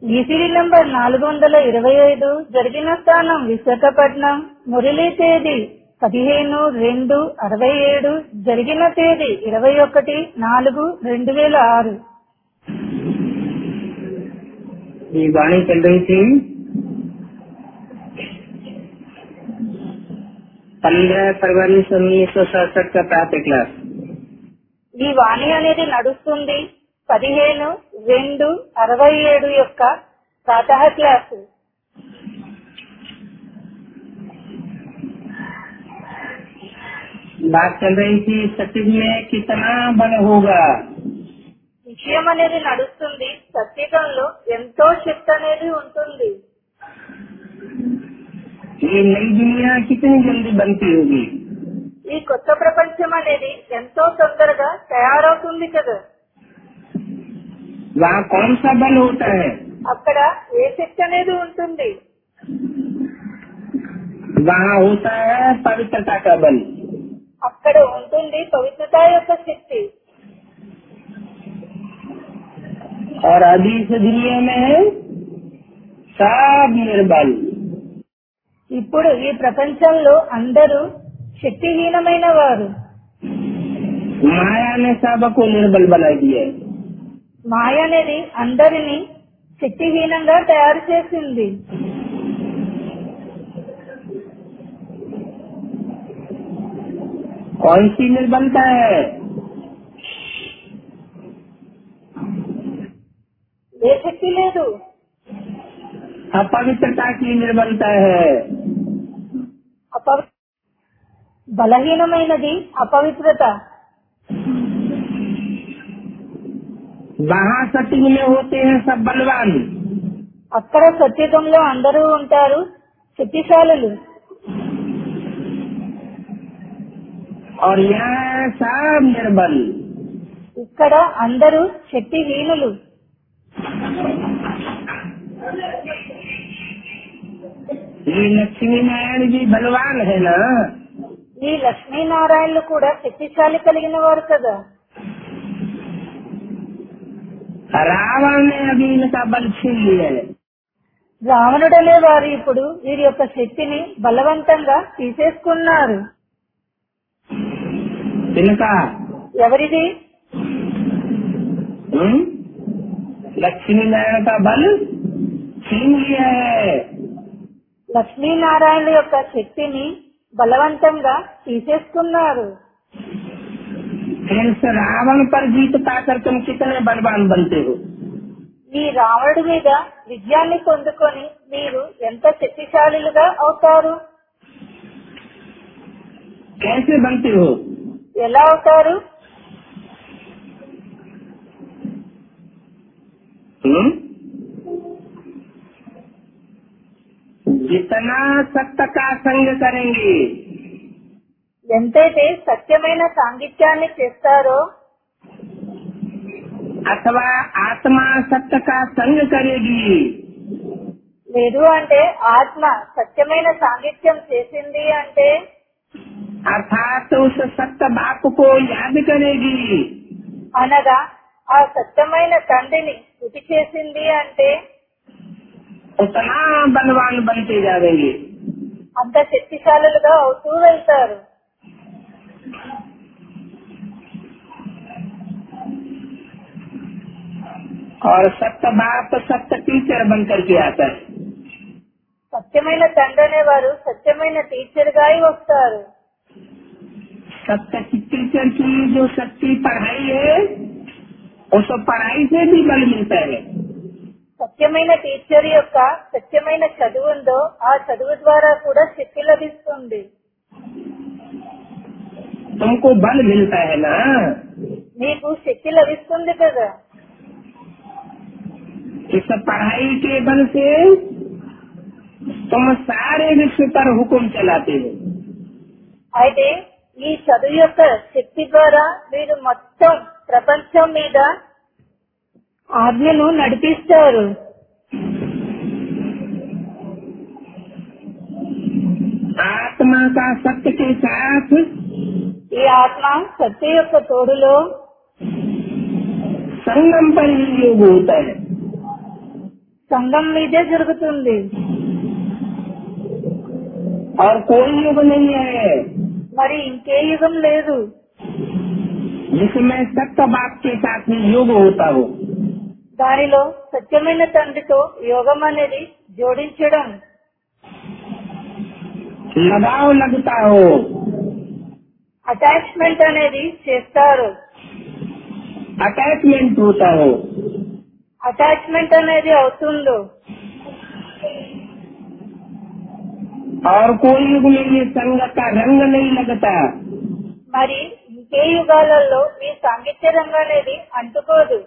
ECD number నాలుగు వందల ఇరవై ఐదు జరిగిన స్థానం విశాఖపట్నం మురళీ తేదీ పదిహేను రెండు అరవై ఏడు జరిగిన తేదీ ఇరవై ఒకటి నాలుగు రెండు వేల ఆరు ये वाणी चल रही थी पंद्रह फरवरी सन उन्नीस सौ सड़सठ का प्रातः क्लास ఈ వాణి అనేది నడుస్తుంది పదిహేను రెండు అరవై ఏడు యొక్క ప్రాతः క్లాసు बात चल रही थी सचिव में कितना बल होगा విషయం అనేది నడుస్తుంది సత్యకంలో ఎంతో శక్తి అనేది ఉంటుంది ये नई दुनिया कितनी जल्दी बनती होगी ఈ కొత్త ప్రపంచం అనేది ఎంతో తొందరగా తయారవుతుంది కదా वहाँ कौन सा बल होता है అక్కడ ఏ శక్తి అనేది ఉంటుంది वहाँ होता है पवित्रता का बल అక్కడ ఉంటుంది పవిత్రత యొక్క శక్తి और अभी इस दुनिया में है सब निर्बल ఇప్పుడు ఈ ప్రపంచంలో అందరూ శక్తిహీనమైన వారు माया ने सबको निर्बल बना दिया है మాయ అనేది అందరినీ శక్తిహీనంగా తయారు చేసింది कौन सी निर्बलता है ఏ శక్తి లేదు अपवित्रता की निर्बलता है అపవి బలహీనమైనది అపవిత్రత वहाँ सत्य में होते हैं सब बलवान అక్కడ సత్యుగంలో అందరూ ఉంటారు శక్తిశాలులు और यहाँ है सब निर्बल ఇక్కడ అందరూ శక్తిహీనులు ये लक्ष्मी नारायण जी बलवान है ना ఈ లక్ష్మీనారాయణలు కూడా శక్తిశాలి కలిగిన వారు కదా रावण ने अभी इनका बल छीन लिया है రావణుడనే వారు ఇప్పుడు వీరి యొక్క శక్తిని బలవంతంగా తీసేసుకున్నారు इनका ఎవరిది हम्म? लक्ष्मी नारायण का बल छीन लिया है లక్ష్మీనారాయణుల యొక్క శక్తిని బలవంతంగా తీసేసుకున్నారు फिर इस रावण पर जीत पाकर तुम कितने बलवान बनते हो ఈ రావణుడి మీద విజయాన్ని పొందుకొని మీరు ఎంత శక్తిశాలులుగా అవుతారు कैसे बनते हो ఎలా అవుతారు हम्म? जितना सत्य का संग करेंगे ఎంతైతే సత్యమైన సాంగిత్యాన్ని చేస్తారో अथवा आत्मा सत्य का संग करेगी లేదు అంటే ఆత్మ సత్యమైన సాంగిత్యం చేసింది అంటే अर्थात उस सत्य बाप को याद करेगी అనగా ఆ సత్యమైన తండ్రిని స్థుతి చేసింది అంటే उतना बलवान बनते जाएंगे అంత శక్తిశాలులుగా అవుతూ వెళ్తారు और सत्य बाप सत्य टीचर बन करके आता है సత్యమైన తండ్రి అనేవారు సత్యమైన టీచర్ గా అయి వస్తారు सत्य की टीचर की जो सच्ची पढ़ाई है उस पढ़ाई से भी बल मिलता है సత్యమైన టీచర్ యొక్క సత్యమైన చదువు ఉందో ఆ చదువు ద్వారా కూడా శక్తి లభిస్తుంది तुमको बल मिलता है ना మీకు శక్తి లభిస్తుంది కదా इस पढ़ाई के बल से तुम सारे विश्व पर हुक्म चलाते हो అయితే ఈ చదువు యొక్క శక్తి ద్వారా మీరు మొత్తం ప్రపంచం మీద ఆజ్ఞను నడిపిస్తారు आत्मा का सत्य के साथ ఈ ఆత్మ సత్య యొక్క తోడులో संगम पर ही योग होता है సంఘం మీదే జరుగుతుంది और कोई युग नहीं है మరి ఇంకే యుగం లేదు जिसमें सत्य बाप के साथ में योग होता हो దానిలో సత్యమైన తండ్రితో యోగం అనేది జోడించడం लगाव लगता हो అటాచ్మెంట్ అనేది చేస్తారు अटैचमेंट होता हो అటాచ్మెంట్ అనేది అవుతుందో और कोई युग में ये संग का रंग नहीं लगता మరి ఇంకే యుగాలలో ఈ సాంగిత్య రంగం అనేది అంటుకోదు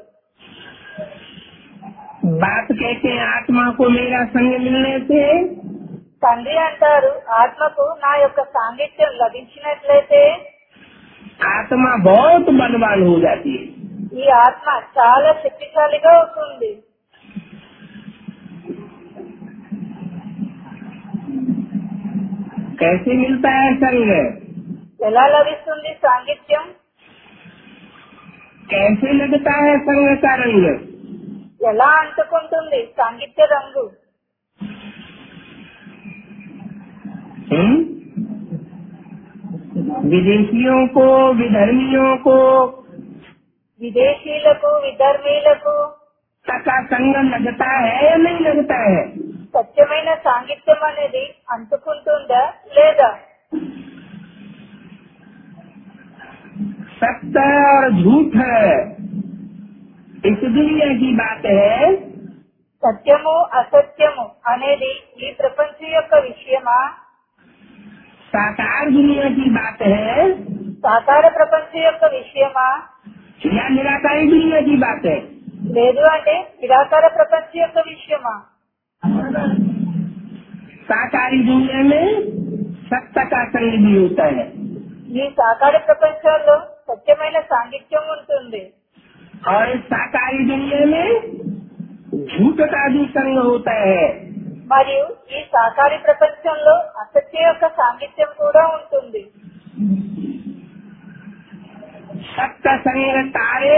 बात कहते हैं आत्मा को मेरा संग मिलने से తండ్రి అంటారు ఆత్మకు నా యొక్క సాంగిత్యం లభించినట్లయితే आत्मा बहुत बलवान हो जाती है ఈ ఆత్మ చాలా శక్తిశాలిగా అవుతుంది कैसे मिलता है संग ఎలా లభిస్తుంది సాంగిత్యం कैसे लगता है संग का रंग ఎలా అంటుకుంటుంది సాంగిత్య రంగు हम्म? विदेशियों को विधर्मियों को విదేశీయులకు విధర్మీలకు का संग लगता है या नहीं लगता है సత్యమైన సాంగిత్యం అనేది అంటుకుంటుందా లేదా सत्य और झूठ है इस दुनिया की बात है సత్యము అసత్యము అనేది ఈ ప్రపంచం యొక్క విషయమా साकार दुनिया की बात है సాకార ప్రపంచం యొక్క విషయమా या निराकारी दुनिया की बात है లేదు అంటే నిరాకార ప్రపంచం యొక్క విషయమా साकारी दुनिया में सत्य का संग भी होता है ఈ సాకార ప్రపంచంలో సత్యమైన సాంగిత్యం ఉంటుంది और इस साकारी दुनिया में झूठ का भी संग होता है మరియు ఈ సాకారి ప్రపంచంలో అసత్య యొక్క సాంగిత్యం కూడా ఉంటుంది सत्य संग तारे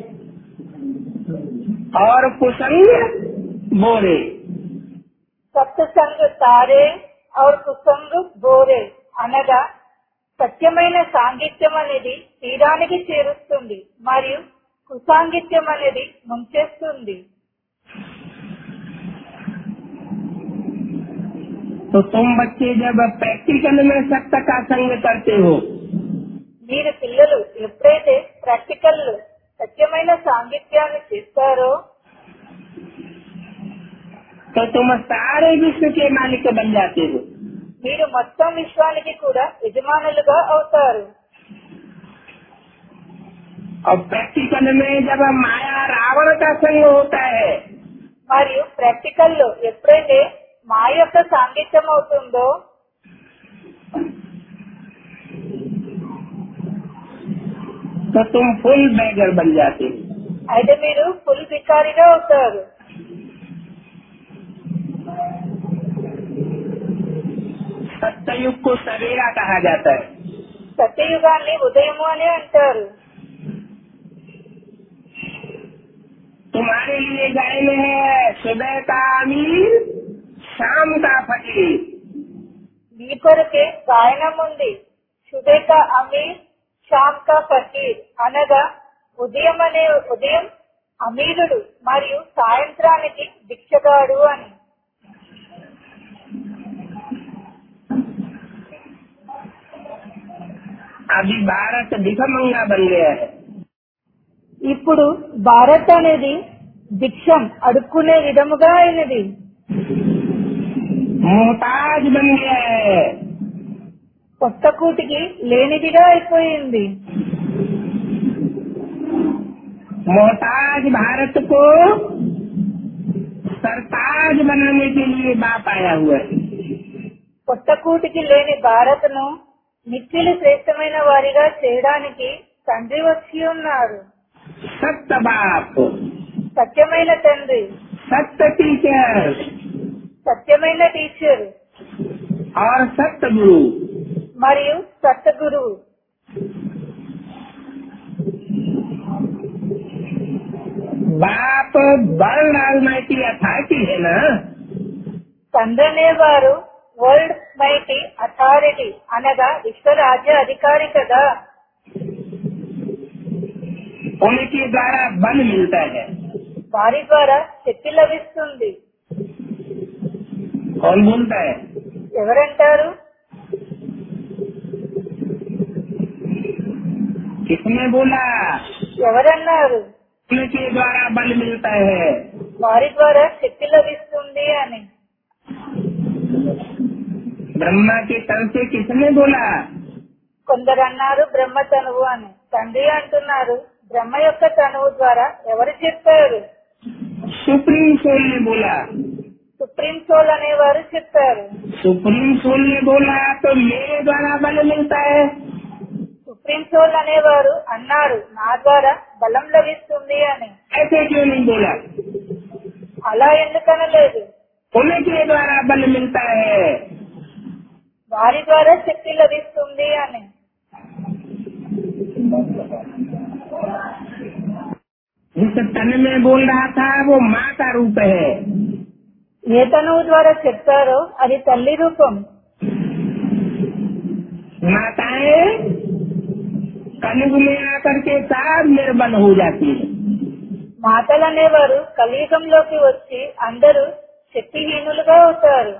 और कुसंग बोरे సత్సంగ్ తారే ఔర్ కుసంగ్ బోరే అనగా సత్యమైన సాంగిత్యం అనేది తీరానికి చేరుస్తుంది మరియు కుసాంగిత్యం అనేది ముంచేస్తుంది तो तुम बच्चे जब प्रैक्टिकल में सत्य का संग करते हो మీరు పిల్లలు ఎప్పుడైతే ప్రాక్టికల్ సత్యమైన సాంగిత్యాన్ని చేస్తారో तो तुम सारे विश्व के मालिक बन जाते हो మీరు మొత్తం విశ్వానికి కూడా యజమానులుగా అవుతారు और प्रैक्टिकल में जब माया रावण का संग होता है మరియు ప్రాక్టికల్ లో ఎప్పుడైతే మా యొక్క సాంగిత్యం అవుతుందో तो तुम फुल बैगर बन जाते हो అయితే మీరు ఫుల్ భికారిగా అవుతారు सत्ययुग को सवेरा कहा जाता है సత్యయుగాన్ని ఉదయము అని అంటారు तुम्हारे लिए गाय में है सुबह का अमीर शाम का फकीर మీ కొరకే గాయనం ఉంది సుబేక అమీర్ షామ్ కా ఫకీర్ అనగా ఉదయం అనే ఉదయం అమీరుడు మరియు సాయంత్రానికి భిక్షగాడు అని अभी भारत भिखमंगा बन गया है ఇప్పుడు భారత్ అనేది భిక్షం అడుక్కునే విధముగా అయినది मोहताज बन गया है కొత్త కూటికి లేనిదిగా అయిపోయింది मोहताज भारत को सरताज बनाने के लिए बाप आया हुआ है కొత్త కూటికి లేని భారత్ను మిక్కిలి శ్రేష్టమైన వారిగా చేయడానికి తండ్రి వచ్చి ఉన్నారు सत्य बाप సత్యమైన తండ్రి सत्य टीचर సత్యమైన టీచర్ और सत्य गुरु మరియు बाप वर्ल्ड ऑलमाइटी अथॉरिटी है ना తండ్రి అనేవారు వరల్డ్ మైటీ అథారిటీ అనగా విశ్వరాజ్య అధికారి కదా उनके द्वारा बल मिलता है వారి ద్వారా శక్తి లభిస్తుంది कौन बोलता है ఎవరంటారు किसने बोला ఎవరన్నారు उनके द्वारा बल मिलता है వారి ద్వారా శక్తి లభిస్తుంది అని ब्रह्मा के तन से किसने बोला కొందరు అన్నారు బ్రహ్మ తనువు అని తండ్రి అంటున్నారు బ్రహ్మ యొక్క తనువు ద్వారా ఎవరు చెప్పారు सुप्रीम सोल ने बोला సుప్రీం సోల్ అనేవారు చెప్పారు सुप्रीम सोल ने बोला तो मेरे द्वारा बल मिलता है సుప్రీం సోల్ అనేవారు అన్నారు నా ద్వారా బలం లభిస్తుంది అని ऐसे क्यों नहीं बोला అలా ఎందుకనలేదు उनके द्वारा बल मिलता है వారి ద్వారా శక్తి లభిస్తుంది అని जिस तन में बोल रहा था वो माँ का रूप है ఏ తనువు ద్వారా చెప్పారో అది తల్లి రూపం माताएं कलयुग में आकर के सब निर्बल हो जाती है మాటలు అనేవారు కలియుగంలోకి వచ్చి అందరూ శక్తిహీనులుగా అవుతారు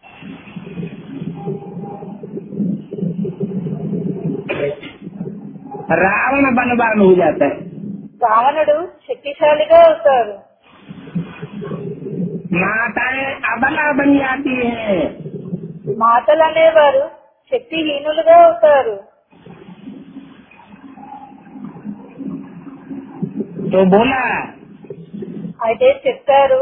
रावण बलवान हो जाता है రావణుడు శక్తిశాలిగా అవుతారు माताएं अबला बन जाती हैं మాటలు అనేవారు శక్తిహీనులుగా అవుతారు तो बोला అయితే చెప్పారు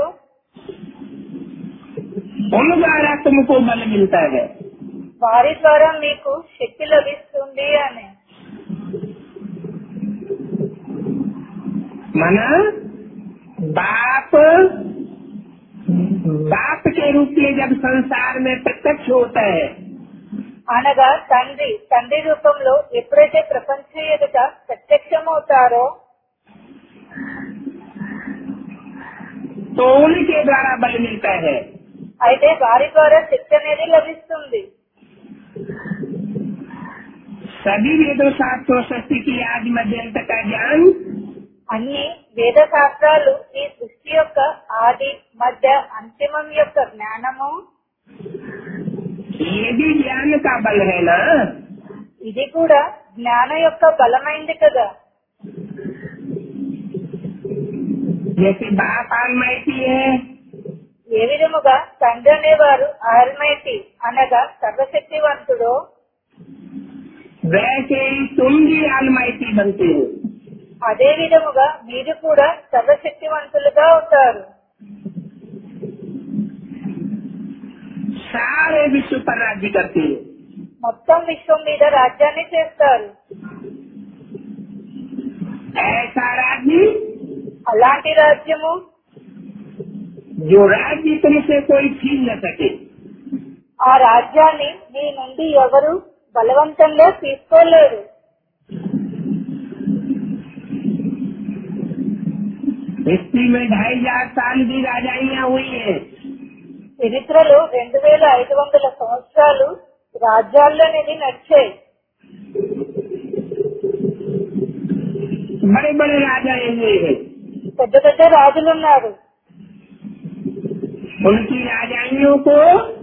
उन द्वारा तुमको बल मिलता है వారి ద్వారా మీకు శక్తి లభిస్తుంది అని मना बाप बाप के रूप में जब संसार में प्रत्यक्ष होता है అనగా తండ్రి తండ్రి రూపంలో ఎప్పుడైతే ప్రపంచం ఎదుట ప్రత్యక్షమవుతారో तो उनके द्वारा बल मिलता है అయితే వారి ద్వారా శక్తి అనేది లభిస్తుంది सभी वेदों शास्त्रों सृष्टि की आदि मध्यंत का ज्ञान అన్ని వేద శాస్త్రాలు ఈ సృష్టి యొక్క ఆది మధ్య అంతిమం యొక్క జ్ఞానము ये भी ज्ञान का बल है ना ఇది కూడా జ్ఞాన యొక్క బలమైంది కదా जैसे बाप आलमाइटी है ఏ విధముగా తండ్రి అనేవారు ఆల్మైటీ అనగా సర్వశక్తివంతుడు वैसे ही तुम भी आलमाइटी बनते हो అదే విధముగా మీరు కూడా సర్వశక్తివంతులుగా అవుతారు सारे विश्व पर राज्य करते हो మొత్తం విశ్వం మీద రాజ్యాన్ని చేస్తారు ऐसा राज्य అలాంటి రాజ్యము जो राज्य तुमसे कोई छीन न सके ఆ రాజ్యాన్ని మీ నుండి ఎవరు బలవంతంగా తీసుకోలేరు हिस्ट्री में ढाई हजार साल की राजाइयाँ हुई हैं చరిత్రలో రెండు వేల ఐదు వందల సంవత్సరాలు రాజ్యాల్లోనిది నడిచాయి बड़े बड़े राजा हुए हैं పెద్ద పెద్ద రాజులున్నారు उनकी राजाइयों को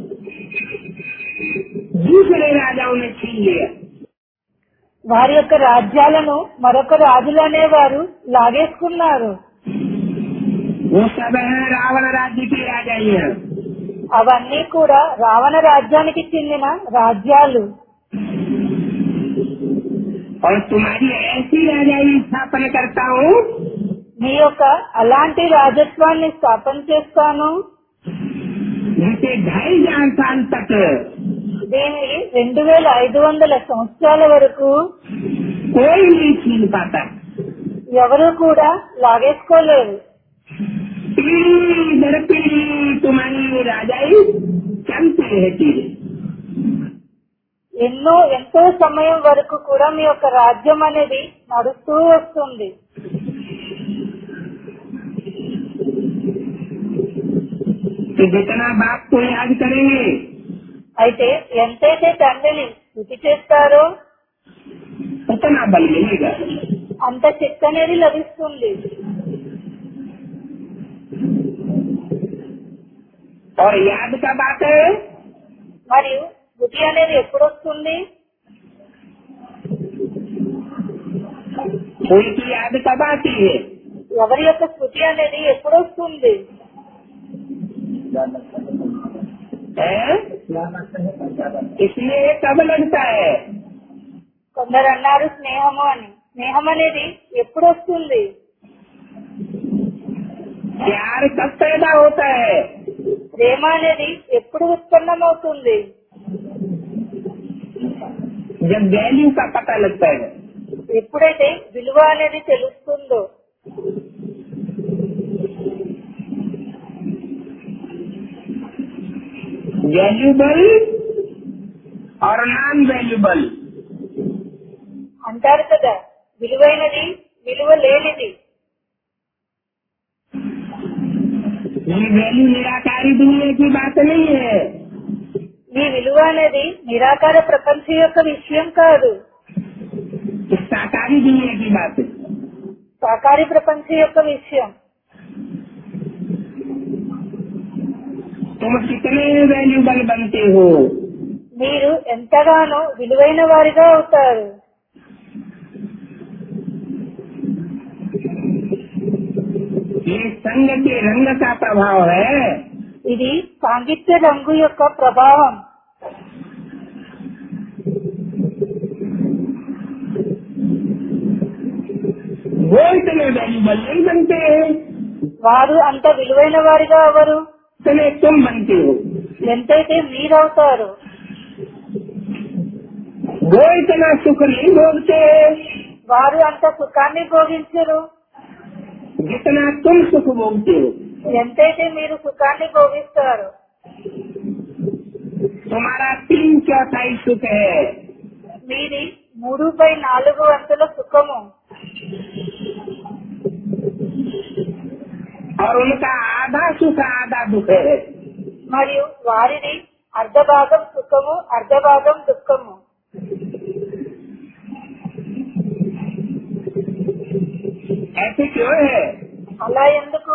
दूसरे राजाओं ने छीन लिया వారి యొక్క రాజ్యాలను మరొక రాజులు అనేవారు లాగేసుకున్నారు वो सब है रावण राज्य की राजाइयाँ అవన్నీ కూడా రావణ రాజ్యానికి చెందిన రాజ్యాలు और तुम्हारी ऐसी राजाई स्थापन करता हूँ మీ యొక్క అలాంటి రాజత్వాన్ని స్థాపన చేస్తాను जिसे ढाई हजार साल तक దీన్ని రెండు వేల ఐదు వందల సంవత్సరాల వరకు कोई नहीं छीन पाता ఎవరు కూడా లాగేసుకోలేరు पीढ़ी दर पीढ़ी तुम्हारी राजाई चलती रहती है ఎన్నో ఎంతో సమయం వరకు కూడా మీ యొక్క రాజ్యం అనేది నడుస్తూ వస్తుంది कि जितना बाप को याद करेंगे అయితే ఎంతైతే తండ్రిని స్థుతి చేస్తారో उतना बल मिलेगा అంత శక్తి అనేది లభిస్తుంది और याद का बात है మరియు స్థుతి అనేది ఎప్పుడు వస్తుంది उनकी याद कब आती है ఎవరి యొక్క స్థుతి అనేది ఎప్పుడు వస్తుంది हैं? इसलिए कब लगता है కొందరు అన్నారు స్నేహము అని స్నేహం అనేది ఎప్పుడు వస్తుంది प्यार कब पैदा होता है ప్రేమ అనేది ఎప్పుడు ఉత్పన్నమవుతుంది जब वैल्यू का पता लगता है ఎప్పుడైతే విలువ అనేది తెలుస్తుందో वैल्यूबल और नॉन वैल्यूबल అంటారు కదా విలువైనది విలువ లేనిది ये वैल्यू निराकारी दुनिया की बात नहीं है ఈ విలువ అనేది నిరాకార ప్రపంచం యొక్క విషయం కాదు ये साकारी दुनिया की बात है సాకారి ప్రపంచం యొక్క విషయం तुम कितने वैल्यूबल बनते हो మీరు ఎంతగానో విలువైన వారిగా అవుతారు ये संग के रंग का प्रभाव है ఇది సాంగిత్య రంగు యొక్క ప్రభావం वो इतने वैल्यूबल नहीं बनते हैं వారు అంత విలువైన వారిగా అవరు इतने तुम बनते हो ఎంతైతే మీరవుతారు वो इतना सुख नहीं भोगते हैं వారు అంత సుఖాన్ని భోగించరు जितना तुम सुख भोगते हो ఎంతైతే మీరు సుఖాన్ని భోగిస్తారు तुम्हारा तीन चौथाई सुख है మీది మూడు బై నాలుగు వంతుల సుఖము और उनका आधा सुख आधा दुख है మరియు వారిది అర్ధ భాగం సుఖము అర్ధ భాగం దుఃఖము ऐसे क्यों है అలా ఎందుకు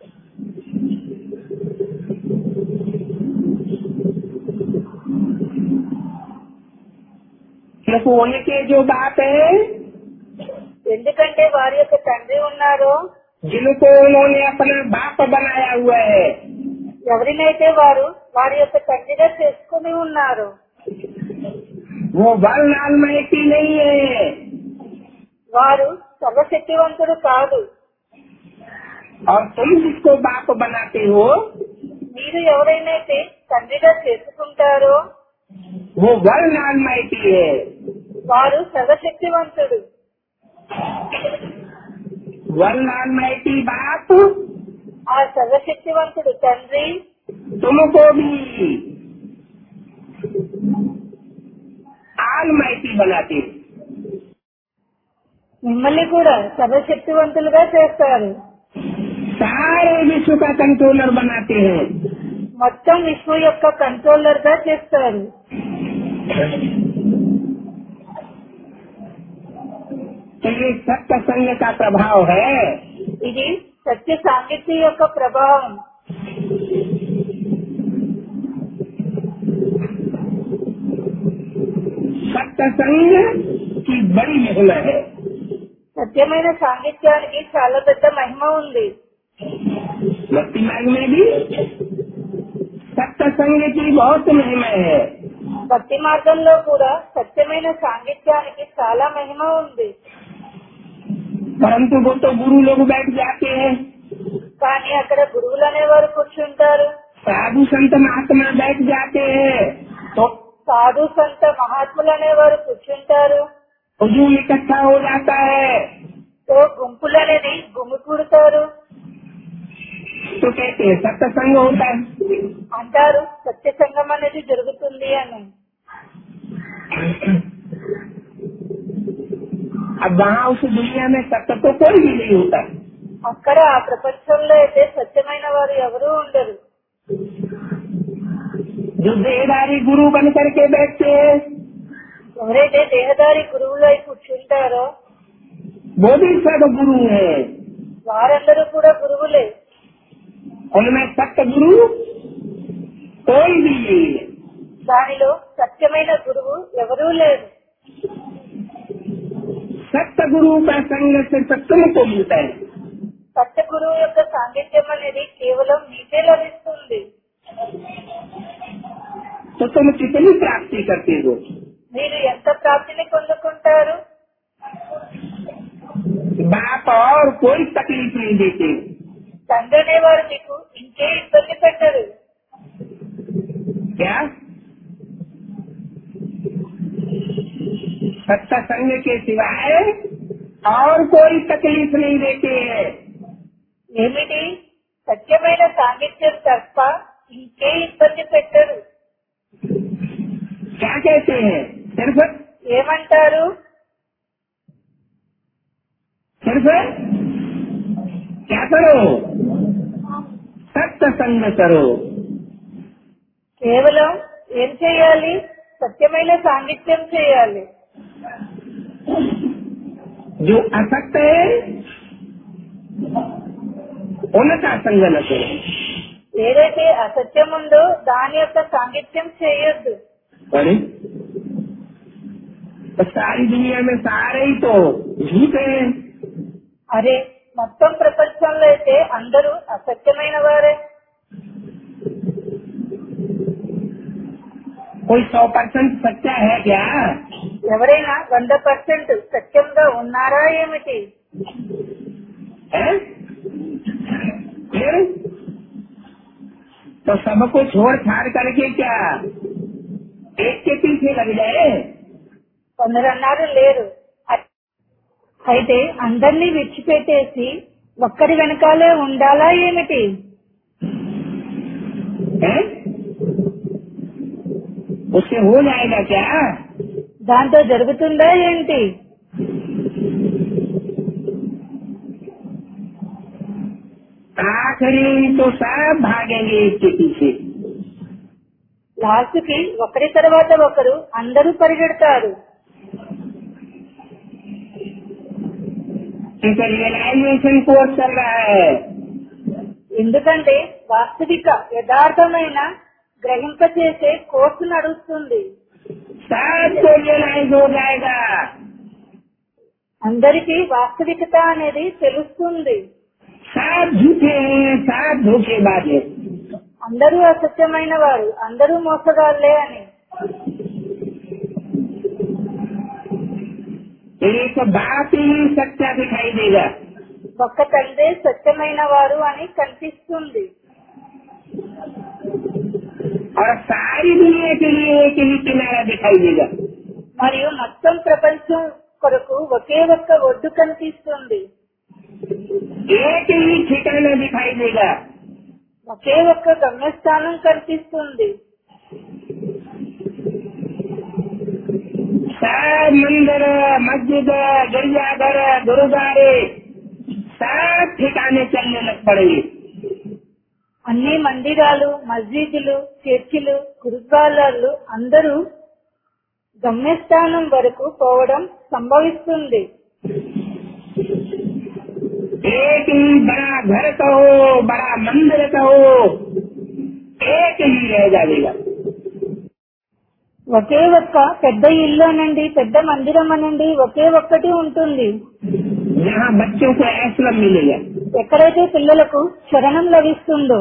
क्योंकि उनके जो बाप है ఎందుకంటే వారి యొక్క తండ్రి ఉన్నారు जिनको उन्होंने अपना बाप बनाया हुआ है ఎవరినైతే వారు వారి యొక్క తండ్రిగా చేసుకుని ఉన్నారు वो वर्णालमय की नहीं है వారు సర్వశక్తివంతుడు కాదు और तुम जिसको बाप बनाते हो మీరు ఎవరైనైతే తండ్రిగా చేసుకుంటారో वो वर्णालमय की है వారు సర్వశక్తివంతుడు वर्णालमय की बाप ఆ సర్వశక్తివంతుడు తండ్రి तुमको भी आलमैती बनाती है మిమ్మల్ని కూడా సర్వశక్తివంతులుగా చేస్తారు सारे विश्व का कंट्रोलर बनाते हैं మొత్తం విశ్వం యొక్క కంట్రోలర్ గా చేస్తారు तो ये सत्य संग का प्रभाव है ఇది సత్య సాంగిత్య యొక్క ప్రభావం सत्य संग की बड़ी महिमा है సత్యమైన సాంగిత్యానికి చాలా పెద్ద మహిమ ఉంది भक्ति मार्ग में भी सत्य संग की बहुत महिमा है భక్తి మార్గంలో కూడా సత్యమైన సాంగిత్యానికి చాలా మహిమ ఉంది परंतु वो तो गुरु लोग बैठ जाते हैं కానీ అక్కడ గురువులు అనేవారు కూర్చుంటారు साधु संत महात्मा बैठ जाते हैं तो సాధు సంత మహాత్ములు అనేవారు కూర్చుంటారు हुजूम इकट्ठा हो जाता है తో గుంపులు అనేది గుమికూడతారు तो कहते हैं सत्संग होता है అంటారు సత్య సంగం అనేది జరుగుతుంది అని अब वहाँ उस दुनिया में सत्य तो कोई भी नहीं होता అక్కడ ఆ ప్రపంచంలో అయితే సత్యమైన వారు ఎవరూ ఉండరు जो देहदारी गुरु बन करके बैठते हैं ఎవరైతే దేహదారి గురువులై కూర్చుంటారో वो भी सब गुरु है వారందరూ కూడా గురువులే उनमें सत्य गुरु कोई भी नहीं है దానిలో సత్యమైన గురువు ఎవరూ లేరు सत्य गुरु का संग सिर्फ तुमको मिलता है సత్య గురువు యొక్క సాంగిత్యం అనేది కేవలం మీకే లభిస్తుంది तो तुम कितनी प्राप्ति करते हो మీరు ఎంత ప్రాప్తిని పొందుకుంటారు बाप और कोई तकलीफ नहीं देते తండ్రి అనేవారు మీకు ఇంకే ఇబ్బంది పెట్టరు क्या सत्य संग के सिवाय और कोई तकलीफ नहीं देते हैं ఏమిటి సత్యమైన సాంగిత్యం తప్ప ఇంకే ఇబ్బంది పెట్టరు क्या कहते हैं सिर्फ ఏమంటారు सिर्फ क्या करो सत्य संग करो కేవలం ఏం చేయాలి సత్యమైన సాంగిత్యం చేయాలి जो असत्य है उनका संग न करो ఏదైతే అసత్యం ఉందో దాని యొక్క సాంగిత్యం చేయొద్దు अरे तो सारी दुनिया में सारे ही तो झूठे हैं అరే మొత్తం ప్రపంచంలో అయితే అందరూ అసత్యమైన వారే कोई सौ परसेंट सच्चा है क्या ఎవరైనా వంద పర్సెంట్ సత్యంగా ఉన్నారా ఏమిటి है फिर तो सबको छोड़ छाड़ करके क्या एक के पीछे लग जाए కొందరు అన్నారు లేరు అ- అయితే అందరినీ విడిచిపెట్టేసి ఒక్కరి వెనకాలే ఉండాలా ఏమిటి है उससे हो जाएगा क्या దాంతో జరుగుతుందా ఏంటి आखिरी तो सब भागेंगे एक के पीछे లాస్ట్ కి ఒకరి తర్వాత ఒకరు అందరూ పరిగెడతారు क्योंकि रियलाइजेशन कोर्स चल रहा है ఎందుకంటే వాస్తవిక యథార్థమైన గ్రహింపచేసే కోర్సు నడుస్తుంది सबको रियलाइज हो जाएगा అందరికీ వాస్తవికత అనేది తెలుస్తుంది सब झूठे हैं सब धोखेबाज है అందరూ అసత్యమైన వారు అందరూ మోసగాళ్లే అని एक बात ही सच्चा दिखाई देगा ఒక్క తండ్రి సత్యమైన వారు అని కనిపిస్తుంది और सारी दुनिया के लिए एक ही किनारा दिखाई देगा మరియు మొత్తం ప్రపంచం కొరకు ఒకే ఒక్క ఒడ్డు కనిపిస్తుంది एक ही ठिकाना दिखाई देगा ఒకే ఒక్క గమ్యస్థానం కనిపిస్తుంది सब मंदिर मस्जिद गिरजाघर गुरुद्वारे सब ठिकाने चलने लग पड़ेंगे అన్ని మందిరాలు మస్జిదులు చర్చిలు గురుద్వారాలు అందరూ గమ్యస్థానం వరకు పోవడం సంభవిస్తుంది एक ही बड़ा घर कहो बड़ा मंदिर कहो एक ही रह जाएगा ఒకే ఒక్క పెద్ద ఇల్లు అనండి పెద్ద మందిరం అనండి ఒకే ఒక్కటి ఉంటుంది जहाँ बच्चों को ऐश्वर्य मिलेगा ఎక్కడైతే పిల్లలకు శరణం లభిస్తుందో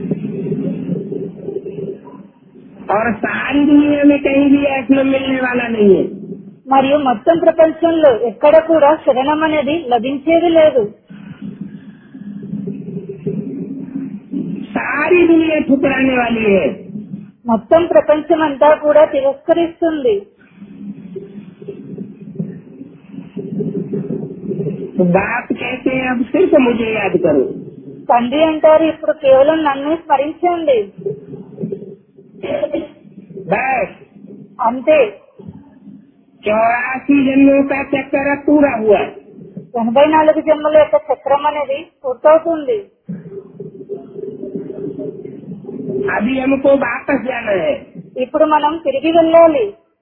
और सारी दुनिया में कहीं भी ऐश्वर्य मिलने वाला नहीं है మరియు మొత్తం ప్రపంచంలో ఎక్కడ కూడా శరణం అనేది లభించేది లేదు सारी दुनिया ठुकराने वाली है మొత్తం ప్రపంచం అంతా కూడా తిరస్కరిస్తుంది तो बाप कहते हैं अब सिर्फ मुझे याद करो తండ్రి అంటారు ఇప్పుడు కేవలం నన్ను స్మరించండి बस అంతే चौरासी जन्मों का चक्कर अब पूरा हुआ ఎనభై నాలుగు జన్మల యొక్క చక్రం అనేది పూర్తవుతుంది अभी हमको वापस जाना है ఇప్పుడు మనం తిరిగి వెళ్ళాలి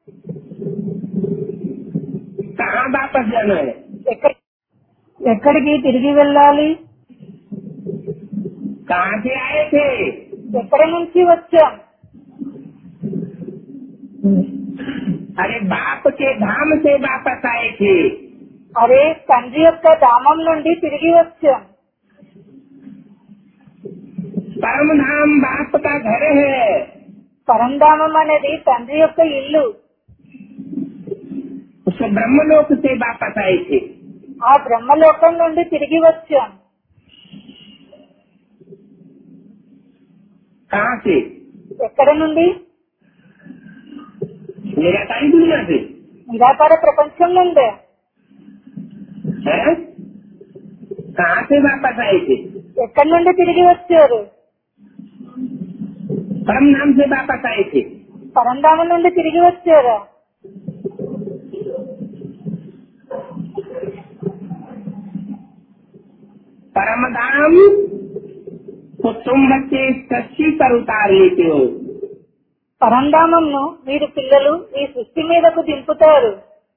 कहाँ वापस जाना है ఎక్కడ ఎక్కడికి తిరిగి వెళ్ళాలి कहाँ से आए थे ఎక్కడి నుంచి వచ్చాం अरे बाप के धाम से वापस आए थे అరే తండ్రి యొక్క ధామం నుండి తిరిగి వచ్చాం परम धाम बाप का घर है పరంధామం అనేది తండ్రి యొక్క ఇల్లు उस ब्रह्मलोक से वापस आए थे ఆ బ్రహ్మలోకం నుండి తిరిగి వచ్చాం कहाँ से ఎక్కడ నుండి निराकारी दुनिया से నిరాకార ప్రపంచం నుండే है कहाँ से वापस आए थे ఎక్కడి నుండి తిరిగి వచ్చారు परम धाम से वापस आए थे పరంధామం నుండి తిరిగి వచ్చారా परम धाम को तुम बच्चे सच्ची पर उतार लेते हो పరంధామంను మీరు పిల్లలు ఈ సృష్టి మీదకు దింపుతారు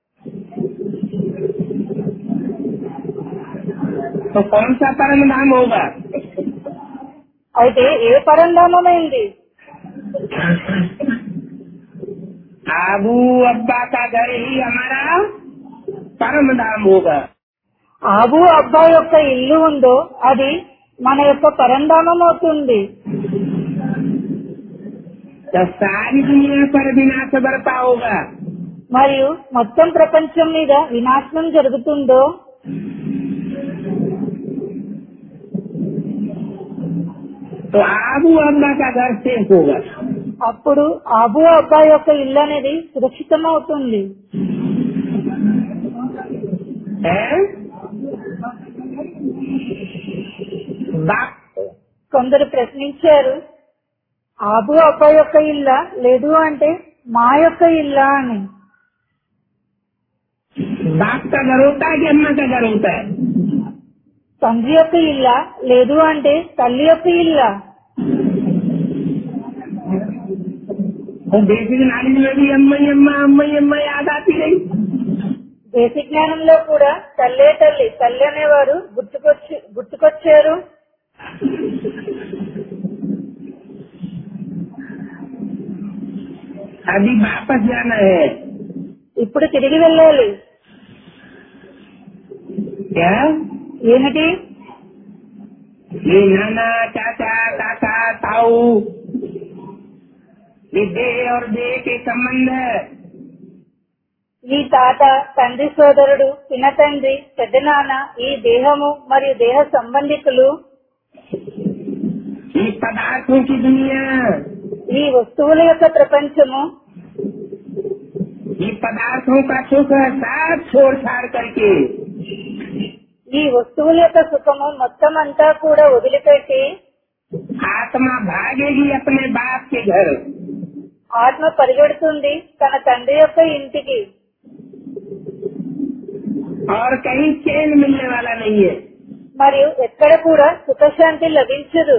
तो कौन सा परम धाम होगा అయితే ఏ పరంధామమైంది आबू अब्बा का घर ही हमारा परम धाम होगा ఆబు అబ్బా యొక్క ఇల్లు ఉందో అది మన యొక్క పరంధామం అవుతుంది तो सारी दुनिया पर विनाश बरपा होगा మరియు మొత్తం ప్రపంచం మీద వినాశనం జరుగుతుందో तो आबू अब्बा का घर सेफ होगा అప్పుడు ఆబు అబ్బా యొక్క ఇల్లు అనేది సురక్షితమవుతుంది है बाप కొందరు ప్రశ్నించారు ఆబు అబ్బా యొక్క ఇల్లా లేదు అంటే మా యొక్క ఇల్లా అని बाप का घर होता है कि अम्मा का घर होता है తండ్రి యొక్క ఇల్లా లేదు అంటే తల్లి యొక్క ఇల్లా तो बेसिक नॉलेज में भी अम्मा ही अम्मा अम्मा ही अम्मा याद आती रही బేసిక్ జ్ఞానంలో కూడా తల్లే తల్లి తల్లి అనేవారు గుర్తుకొచ్చి గుర్తుకొచ్చారు अभी वापस जाना है ఇప్పుడు తిరిగి వెళ్ళాలి क्या ఏమిటి ये नाना चाचा काका ताऊ ये देह और देह के संबंध ఈ తాత తండ్రి సోదరుడు చిన్న తండ్రి పెద్దనాన్న ఈ దేహము మరియు దేహ సంబంధికులు ये पदार्थों की दुनिया ఈ వస్తువుల యొక్క ప్రపంచము ये पदार्थों का सुख सब छोड़ छाड़ करके ఈ వస్తువుల యొక్క సుఖము మొత్తం అంతా కూడా వదిలిపెట్టి आत्मा भागेगी अपने बाप के घर ఆత్మ పరిగెడుతుంది తన తండ్రి యొక్క ఇంటికి और कहीं चैन मिलने वाला नहीं है మరియు ఎక్కడ కూడా సుఖశాంతి లభించదు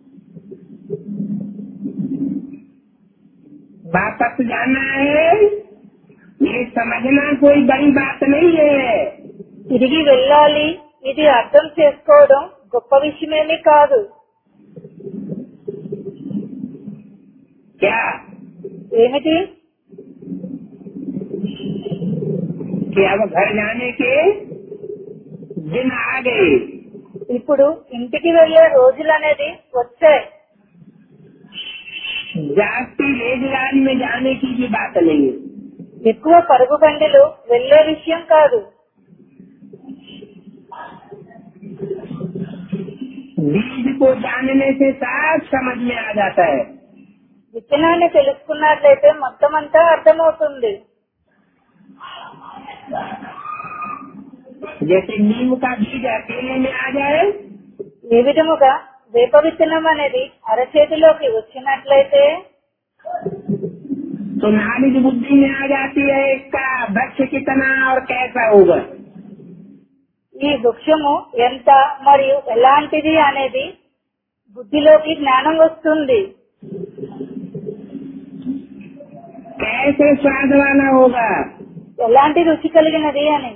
वापस जाना है ये समझना कोई बड़ी बात नहीं है తిరిగి వెళ్ళాలి ఇది అర్థం చేసుకోవడం గొప్ప విషయమేమీ కాదు क्या ఏమిటి कि अब घर जाने के दिन आ गए ఇప్పుడు ఇంటికి వెళ్లే రోజులు అనేది వచ్చాయి जाती रेलगाड़ी में जाने की भी बात नहीं है ఎక్కువ పరుగు బండిలు వెళ్లే విషయం కాదు बीज को जानने से सब समझ में आ जाता है విత్తనాన్ని తెలుసుకున్నట్లయితే మొత్తం అంతా అర్థమవుతుంది जैसे नीम का बीज अकेले में आ जाए ఏ విధముగా వేప విత్తనం అనేది అరచేతిలోకి వచ్చినట్లయితే तो नालिज बुद्धि में आ जाती है इसका वृक्ष कितना और कैसा होगा ఈ వృక్షము ఎంత మరియు ఎలాంటిది అనేది బుద్ధిలోకి జ్ఞానం వస్తుంది कैसे स्वाद वाला होगा ఎలాంటి రుచి కలిగినది అని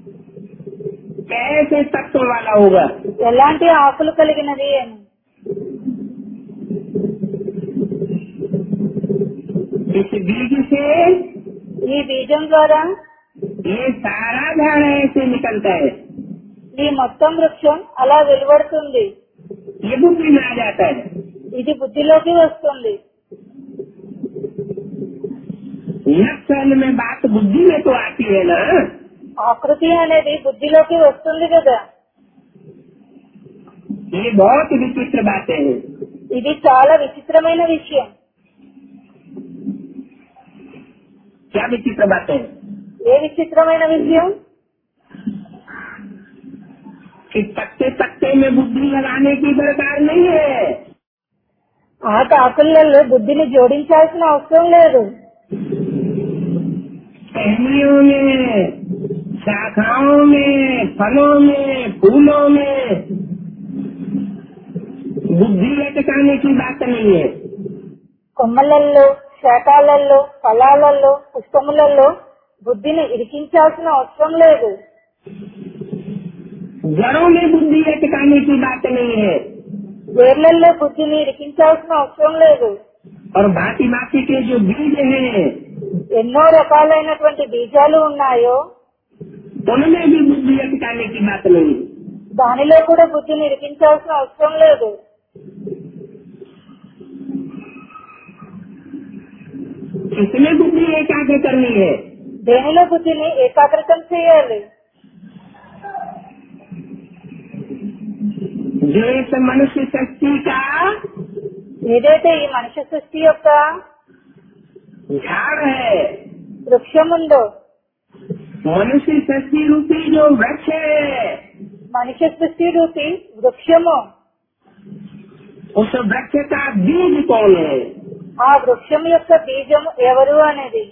कैसे तत्व वाला होगा ఎలాంటి ఆకులు కలిగినది అని इस बीज से ఈ బీజం ద్వారా ये सारा झाड़ ऐसे निकलता है ఈ మొత్తం వృక్షం అలా వెలువడుతుంది ये बुद्धि में आ जाता है ఇది బుద్ధిలోకి వస్తుంది नक्सल में बात बुद्धि में तो आती है ना ఆకృతి అనేది బుద్ధిలోకి వస్తుంది కదా ये बहुत विचित्र बातें हैं ఇది చాలా విచిత్రమైన విషయం क्या विचित्र बातें हैं ఏ విచిత్రమైన విషయం कि पत्ते पत्ते में बुद्धि लगाने की दरकार नहीं है ఆట ఆకులలో బుద్ధిని జోడించాల్సిన అవసరం లేదు टहनियों में शाखाओं में फलों में फूलों में बुद्धि लटकाने की बात नहीं है కొమ్మలల్లో శాఖాలలో ఫలాలలో పుష్పములలో బుద్ధిని ఇరికించాల్సిన అవసరం లేదు जड़ों में बुद्धि लटकाने की बात नहीं है వేర్లల్లో బుద్ధిని ఇరికించాల్సిన అవసరం లేదు और भांति भांति के जो बीज हैं ఎన్నో రకాలైనటువంటి బీజాలు ఉన్నాయో उनमें भी बुद्धि लटकाने की बात नहीं है దానిలో కూడా బుద్ధిని ఇరికించాల్సిన అవసరం లేదు इसमें बुद्धि एकाग्र करनी है దేనిలో బుద్ధిని ఏకాగ్రతం చేయాలి जो इस मनुष्य शक्ति का ఏదైతే ఈ మనిషి సృష్టి యొక్క झाड़ है వృక్షం ఉందో मनुष्य शक्ति रूपी जो वृक्ष है మనిషి సృష్టి రూపి వృక్షము उस वृक्ष का बीज कौन है ఆ వృక్షం యొక్క బీజం ఎవరు అనేది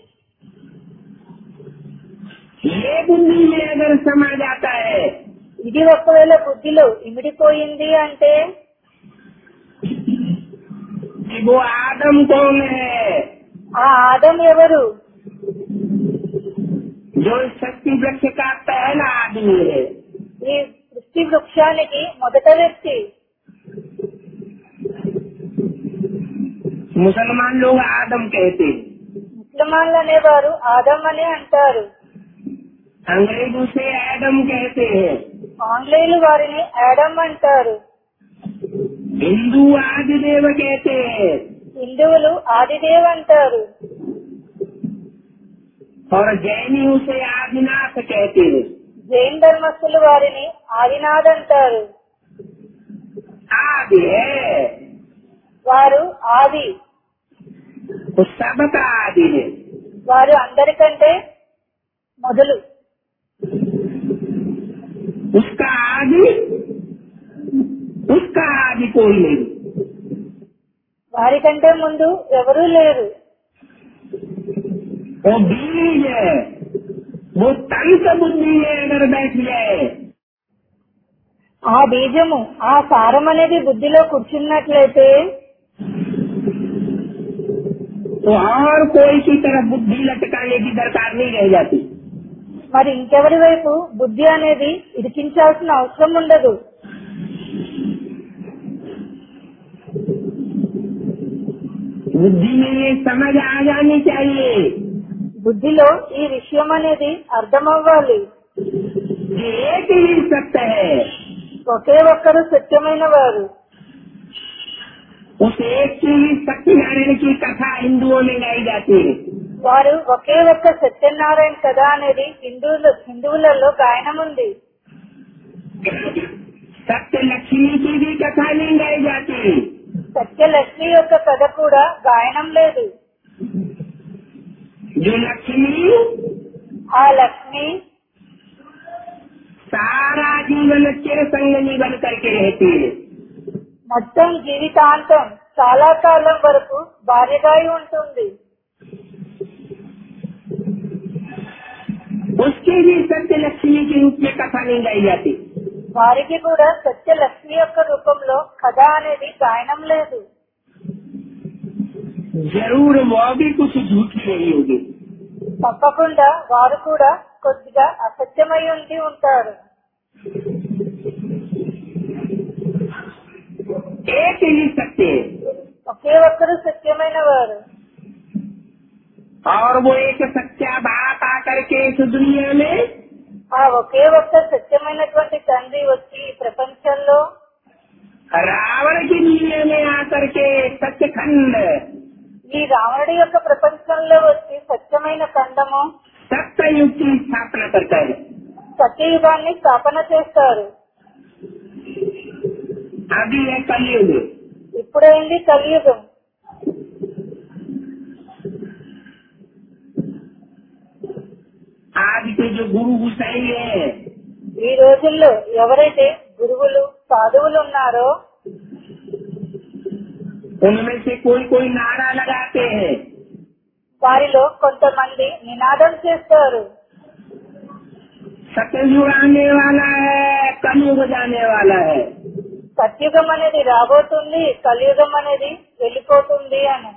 ये बुद्धि में अगर समा जाता है ఇది ఒకవేళ బుద్ధిలో ఇమిడిపోయింది అంటే कि वो आदम कौन है ఆ ఆదం ఎవరు जो इस शक्ति वृक्ष का पहला आदमी है ఈ సృష్టి వృక్షానికి మొదట వ్యక్తి मुसलमान लोग आदम कहते हैं ముస్లిమాన్లు అనేవారు ఆదం అని అంటారు अंग्रेजों से एडम कहते हैं ఆంగ్లేయులు వారిని యాడమ్ అంటారు हिंदू आदिदेव कहते हैं హిందువులు ఆదిదేవ్ అంటారు और जैनी उसे आदिनाथ कहते हैं జైన్ ధర్మస్థులు వారిని ఆదినాథ్ అంటారు आदि है వారు ఆది वो सबका आदि है వారు అందరికంటే మొదలు उसका आदि उसका आदि कोई नहीं వారికంటే ముందు ఎవరూ లేరు वो बीज है वो तंत्र बुद्धि में अगर बैठ जाए ఆ బీజము ఆ సారం అనేది బుద్ధిలో కూర్చున్నట్లయితే तो और कोई की तरफ बुद्धि लटकाने की दरकार नहीं रह जाती మరి ఇంకెవరి వైపు బుద్ధి అనేది ఇరికించాల్సిన అవసరం ఉండదు बुद्धि में ये समझ आ जानी चाहिए బుద్ధిలో ఈ విషయం అనేది అర్థమవ్వాలి कि एक ही सत्य है ఒకే ఒక్కరు సత్యమైన వారు उस एक की ही सत्यनारायण की कथा हिंदुओं में गाई जाती है వారు ఒకే ఒక్క సత్యనారాయణ కథ అనేది హిందువులు హిందువులలో గాయనం ఉంది सत्य लक्ष्मी की भी कथा नहीं गाई जाती సత్యలక్ష్మి యొక్క కథ కూడా గాయనం లేదు जो लक्ष्मी ఆ లక్ష్మి सारा जीवन चिर संगनी बन करके रहती है మొత్తం జీవితాంతం చాలా కాలం వరకు భార్యగా ఉంటుంది उसकी भी सत्य लक्ष्मी के रूप में कथा नहीं गाई जाती వారికి కూడా సత్యలక్ష్మి యొక్క రూపంలో కథ అనేది గాయనం లేదు जरूर वो भी कुछ झूठी नहीं होगी తప్పకుండా వారు కూడా కొద్దిగా అసత్యమై ఉండి ఉంటారు एक ही सत्य है ఒకే ఒక్కరు సత్యమైన వారు और वो एक सच्चा बाप आकर के इस दुनिया में ఆ ఒకే ఒక్క సత్యమైనటువంటి తండ్రి వచ్చి ఈ ప్రపంచంలో रावण की दुनिया में आकर के सत्यखंड ఈ రావణుడి యొక్క ప్రపంచంలో వచ్చి సత్యమైన ఖండము सत्ययुग की स्थापना करता है సత్యయుగాన్ని స్థాపన చేస్తారు अभी है कलयुग ఇప్పుడైంది కలియుగం आज के जो गुरु गुसाई है ఈ రోజుల్లో ఎవరైతే గురువులు సాధువులు ఉన్నారో उनमें से कोई कोई नारा लगाते हैं వారిలో కొంతమంది నినాదం చేస్తారు सत्ययुग आने वाला है कलयुग जाने वाला है సత్యుగం అనేది రాబోతుంది కలియుగం అనేది వెళ్ళిపోతుంది అని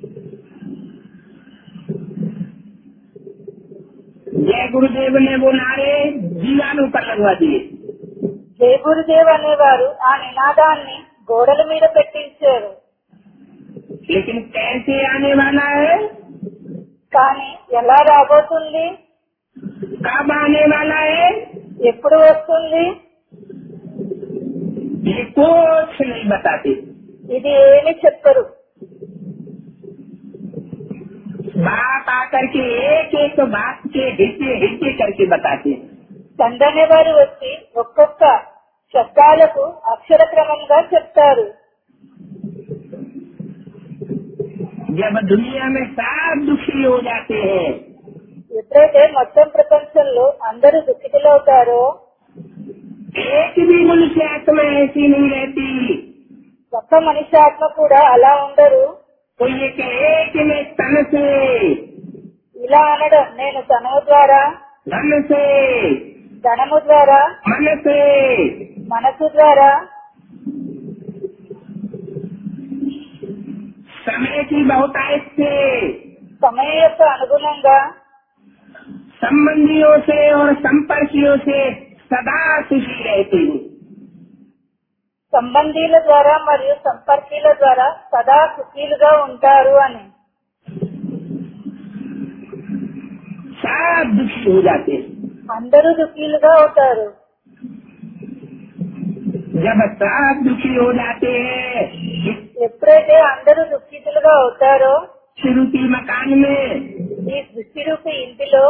जय गुरुदेव ने वो नारे दीवारों पर लगवा दिए జయ గురుదేవ్ అనేవారు ఆ నినాదాన్ని గోడల మీద పెట్టించారు लेकिन कैसे आने वाला है కానీ ఎలా రాబోతుంది कब आने वाला है ఎప్పుడు వస్తుంది ये कुछ नहीं बताते ఇది ఏమి చెప్పరు बाप आकर के एक एक बात के हिस्से हिस्से करके बताते हैं తండ్రి అనేవారు వచ్చి ఒక్కొక్క శబ్దాలకు అక్షర క్రమంగా చెప్తారు जब दुनिया में सब दुखी हो जाते हैं ఎప్పుడైతే మొత్తం ప్రపంచంలో అందరూ దుఃఖితులవుతారో एक भी मनुष्य आत्मा ऐसी नहीं रहती ఒక్క మనిషి ఆత్మ కూడా అలా ఉండరు तो ये कहे कि मैं तन से ఇలా అనడం నేను తనము ద్వారా धन से ధనము ద్వారా मन से మనసు ద్వారా समय की बहुतायत से సమయం యొక్క అనుగుణంగా संबंधियों से और संपर्कियों से सदा सुखी रहती हूँ సంబంధీల ద్వారా మరియు సంపర్కీల ద్వారా సదా సుఖీలుగా ఉంటారు అని सब दुखी हो जाते हैं అందరూ దుఃఖీలుగా అవుతారు जब सब दुखी हो जाते हैं ఎప్పుడైతే అందరూ దుఃఖితులుగా అవుతారో शुरू की मकान में ఈ దృష్టి రూపి ఇంటిలో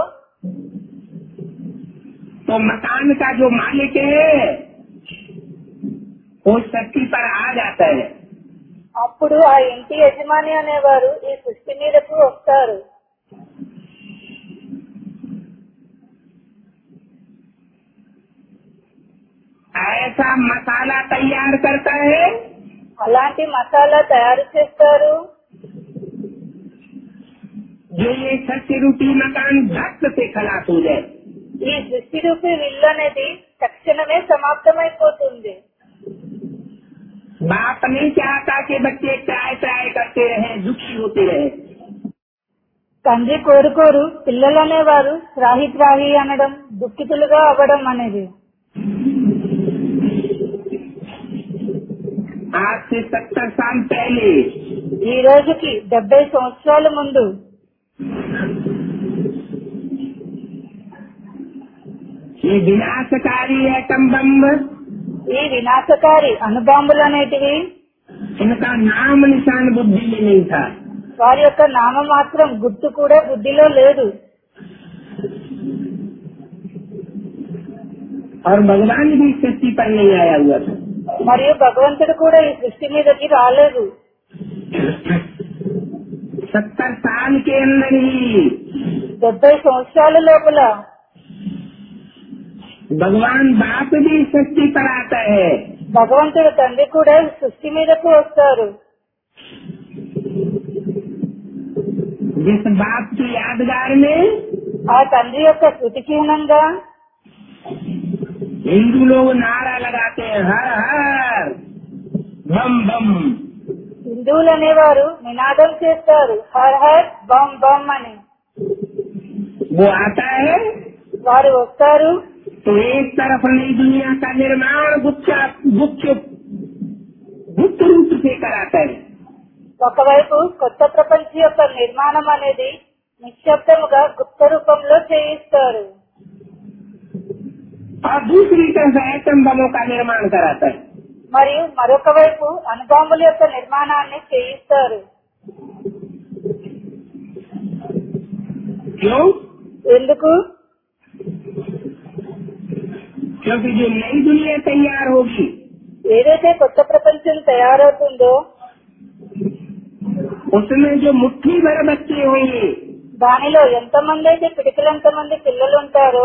तो मकान का जो मालिक है वो शक्ति पर आ जाता है అప్పుడు ఆ ఇంటి యజమాని అనేవారు ఈ సృష్టి మీదకు వస్తారు ऐसा मसाला तैयार करता है అలాంటి మసాలా తయారు చేస్తారు जो ये सत्य रूपी मकान धक्त से खलास हो जाए ఈ దృష్టి రూపి విల్లు అనేది తక్షణమే సమాప్తమైపోతుంది बाप नहीं चाहता कि बच्चे ट्राई ट्राई करते रहे दुखी होते रहे తండ్రి కోరుకోరు పిల్లలు అనేవారు త్రాహి త్రాహి అనడం దుఃఖితులుగా అవ్వడం అనేది आज से सत्तर साल पहले ఈ రోజుకి డెబ్బై సంవత్సరాల ముందు ये विनाशकारी एटम बम ఈ వినాశకారి అణుబాంబులు అనేటివి इनका नाम निशान बुद्धि में नहीं था వారి యొక్క నామమాత్రం గుర్తు కూడా బుద్ధిలో లేదు और भगवान भी इस सृष्टि पर नहीं आया हुआ था మరియు భగవంతుడు కూడా ఈ సృష్టి మీదకి రాలేదు सत्तर साल के अंदर ही డెబ్బై సంవత్సరాల లోపల भगवान बाप भी इस सृष्टि पर आता है భగవంతుడు తండ్రి కూడా ఈ సృష్టి మీదకు వస్తారు जिस बाप की यादगार में ఆ తండ్రి యొక్క శృతి చిహ్నంగా हिंदू लोग नारा लगाते हैं हर हर बम बम హిందువులు అనేవారు నినాదం చేస్తారు హర్ హర్ బమ్ బమ్ అని वो आता है వారు వస్తారు तो एक तरफ नई दुनिया का निर्माण गुप्त गुप्त गुप्त रूप से कराता है ఒకవైపు కొత్త ప్రపంచం యొక్క నిర్మాణం అనేది నిశ్శబ్దముగా గుప్త రూపంలో చేయిస్తారు और दूसरी तरफ एटम बमों का निर्माण कराता है మరియు మరొక వైపు అణుబాంబుల యొక్క నిర్మాణాన్ని చేయిస్తారు क्यों ఎందుకు क्योंकि जो नई दुनिया तैयार होगी ఏదైతే కొత్త ప్రపంచం తయారవుతుందో उसमें जो मुट्ठी भर बच्चे होंगे దానిలో ఎంతమంది అయితే పిడికిలంత మంది పిల్లలు ఉంటారో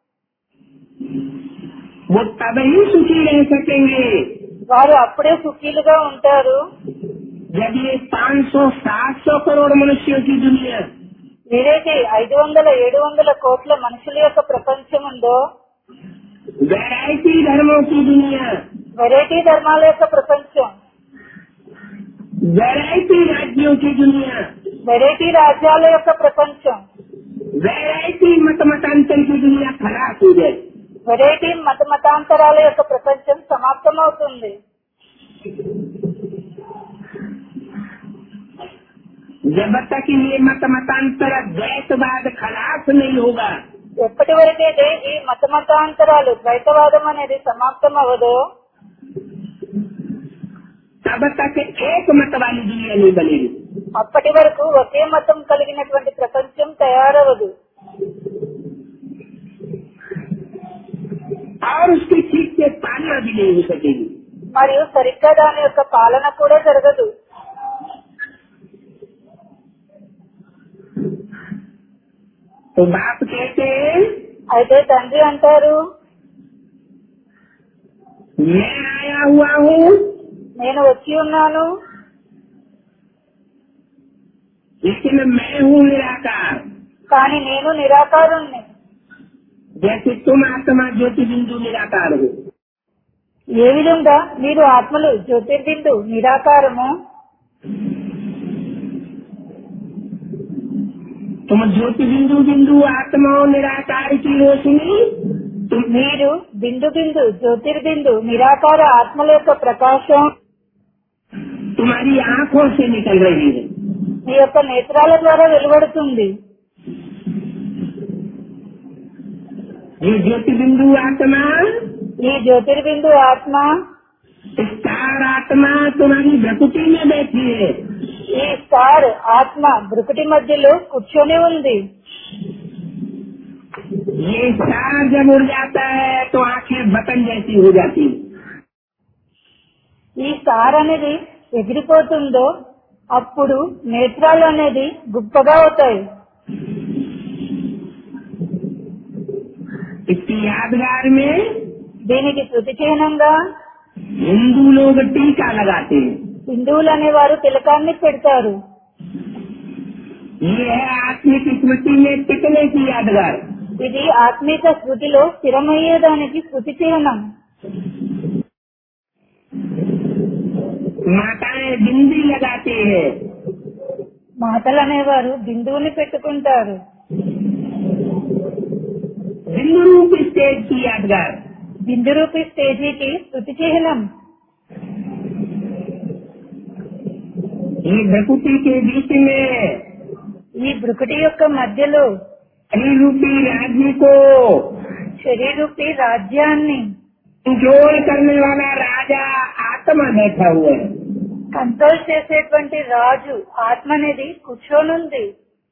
वो तब ही सुखी रह सकेंगे వారు అప్పుడే సుఖీలుగా ఉంటారు जब ये 500 700 करोड़ मनुष्यों की दुनिया ఏదైతే ఐదు వందల ఏడు వందల కోట్ల మనుషుల యొక్క ప్రపంచం ఉందో वैरायटी धर्मों की दुनिया వెరైటీ ధర్మాల యొక్క ప్రపంచం वैरायटी राज्यों की दुनिया వెరైటీ రాజ్యాల యొక్క ప్రపంచం वैरायटी मत मतांतर की दुनिया खराब हो जाए వెరైటీ మత మతాంతరాల యొక్క ప్రపంచం సమాప్తమవుతుంది जब तक ये मत मतांतर द्वैतवाद खलास नहीं होगा ఎప్పటి వరకైతే ఈ మత మతాంతరాలు ద్వైతవాదం అనేది సమాప్తం అవ్వదో तब तक एक मत वाली दुनिया नहीं बनेगी అప్పటి వరకు ఒకే మతం కలిగినటువంటి ప్రపంచం తయారవదు और उसकी ठीक से पालना भी नहीं हो सकेगी మరియు సరిగ్గా దాని యొక్క పాలన కూడా జరగదు तो बाप कहते हैं అయితే తండ్రి అంటారు मैं आया हुआ हूँ నేను వచ్చి ఉన్నాను लेकिन मैं हूँ निराकार కానీ నేను నిరాకారుణ్ణి जैसे तुम आत्मा ज्योति बिंदु निराकार हो ఏ విధంగా మీరు ఆత్మలు జ్యోతిర్బిందు నిరాకారము तुम ज्योति बिंदु बिंदु आत्मा निराकार की रोशनी तुम మీరు బిందు బిందు జ్యోతిర్బిందు నిరాకార ఆత్మల యొక్క ప్రకాశం तुम्हारी आंखों से निकल रही है మీ యొక్క నేత్రాల ద్వారా వెలువడుతుంది ये ज्योति बिंदु आत्मा ఈ జ్యోతిర్బిందు ఆత్మ स्टार आत्मा तुम्हारी प्रकृति में बैठी है ఈ స్టార్ ఆత్మ బ్రుకుటి మధ్యలో కూర్చొని ఉంది ये स्टार जब उड़ जाता है तो आंखें बटन जैसी हो जाती है ఈ స్టార్ అనేది ఎగిరిపోతుందో అప్పుడు నేత్రాలు అనేది గుప్పగా అవుతాయి इसकी यादगार में దీనికి శృతి చిహ్నంగా हिंदू लोग टीका लगाते हैं హిందువులు అనేవారు తిలకాన్ని పెడతారు ये है आत्मिक स्मृति में टिकने की यादगार ఇది ఆత్మీక శృతిలో స్థిరమయ్యేదానికి శృతి చిహ్నం माताएं बिंदी लगाती है మాతలు అనేవారు బిందువుని పెట్టుకుంటారు बिंदु रूप स्टेज की यादगार బిందు రూపి స్టేజీకి శృతి చిహ్నం ये प्रकृति के बीच में ఈ బ్రుకుటి యొక్క మధ్యలో शरीर रूपी राज्य को శరీరూపి రాజ్యాన్ని कंट्रोल करने वाला राजा आत्मा बैठा हुआ है కంట్రోల్ చేసేటువంటి రాజు ఆత్మ అనేది కూర్చోనుంది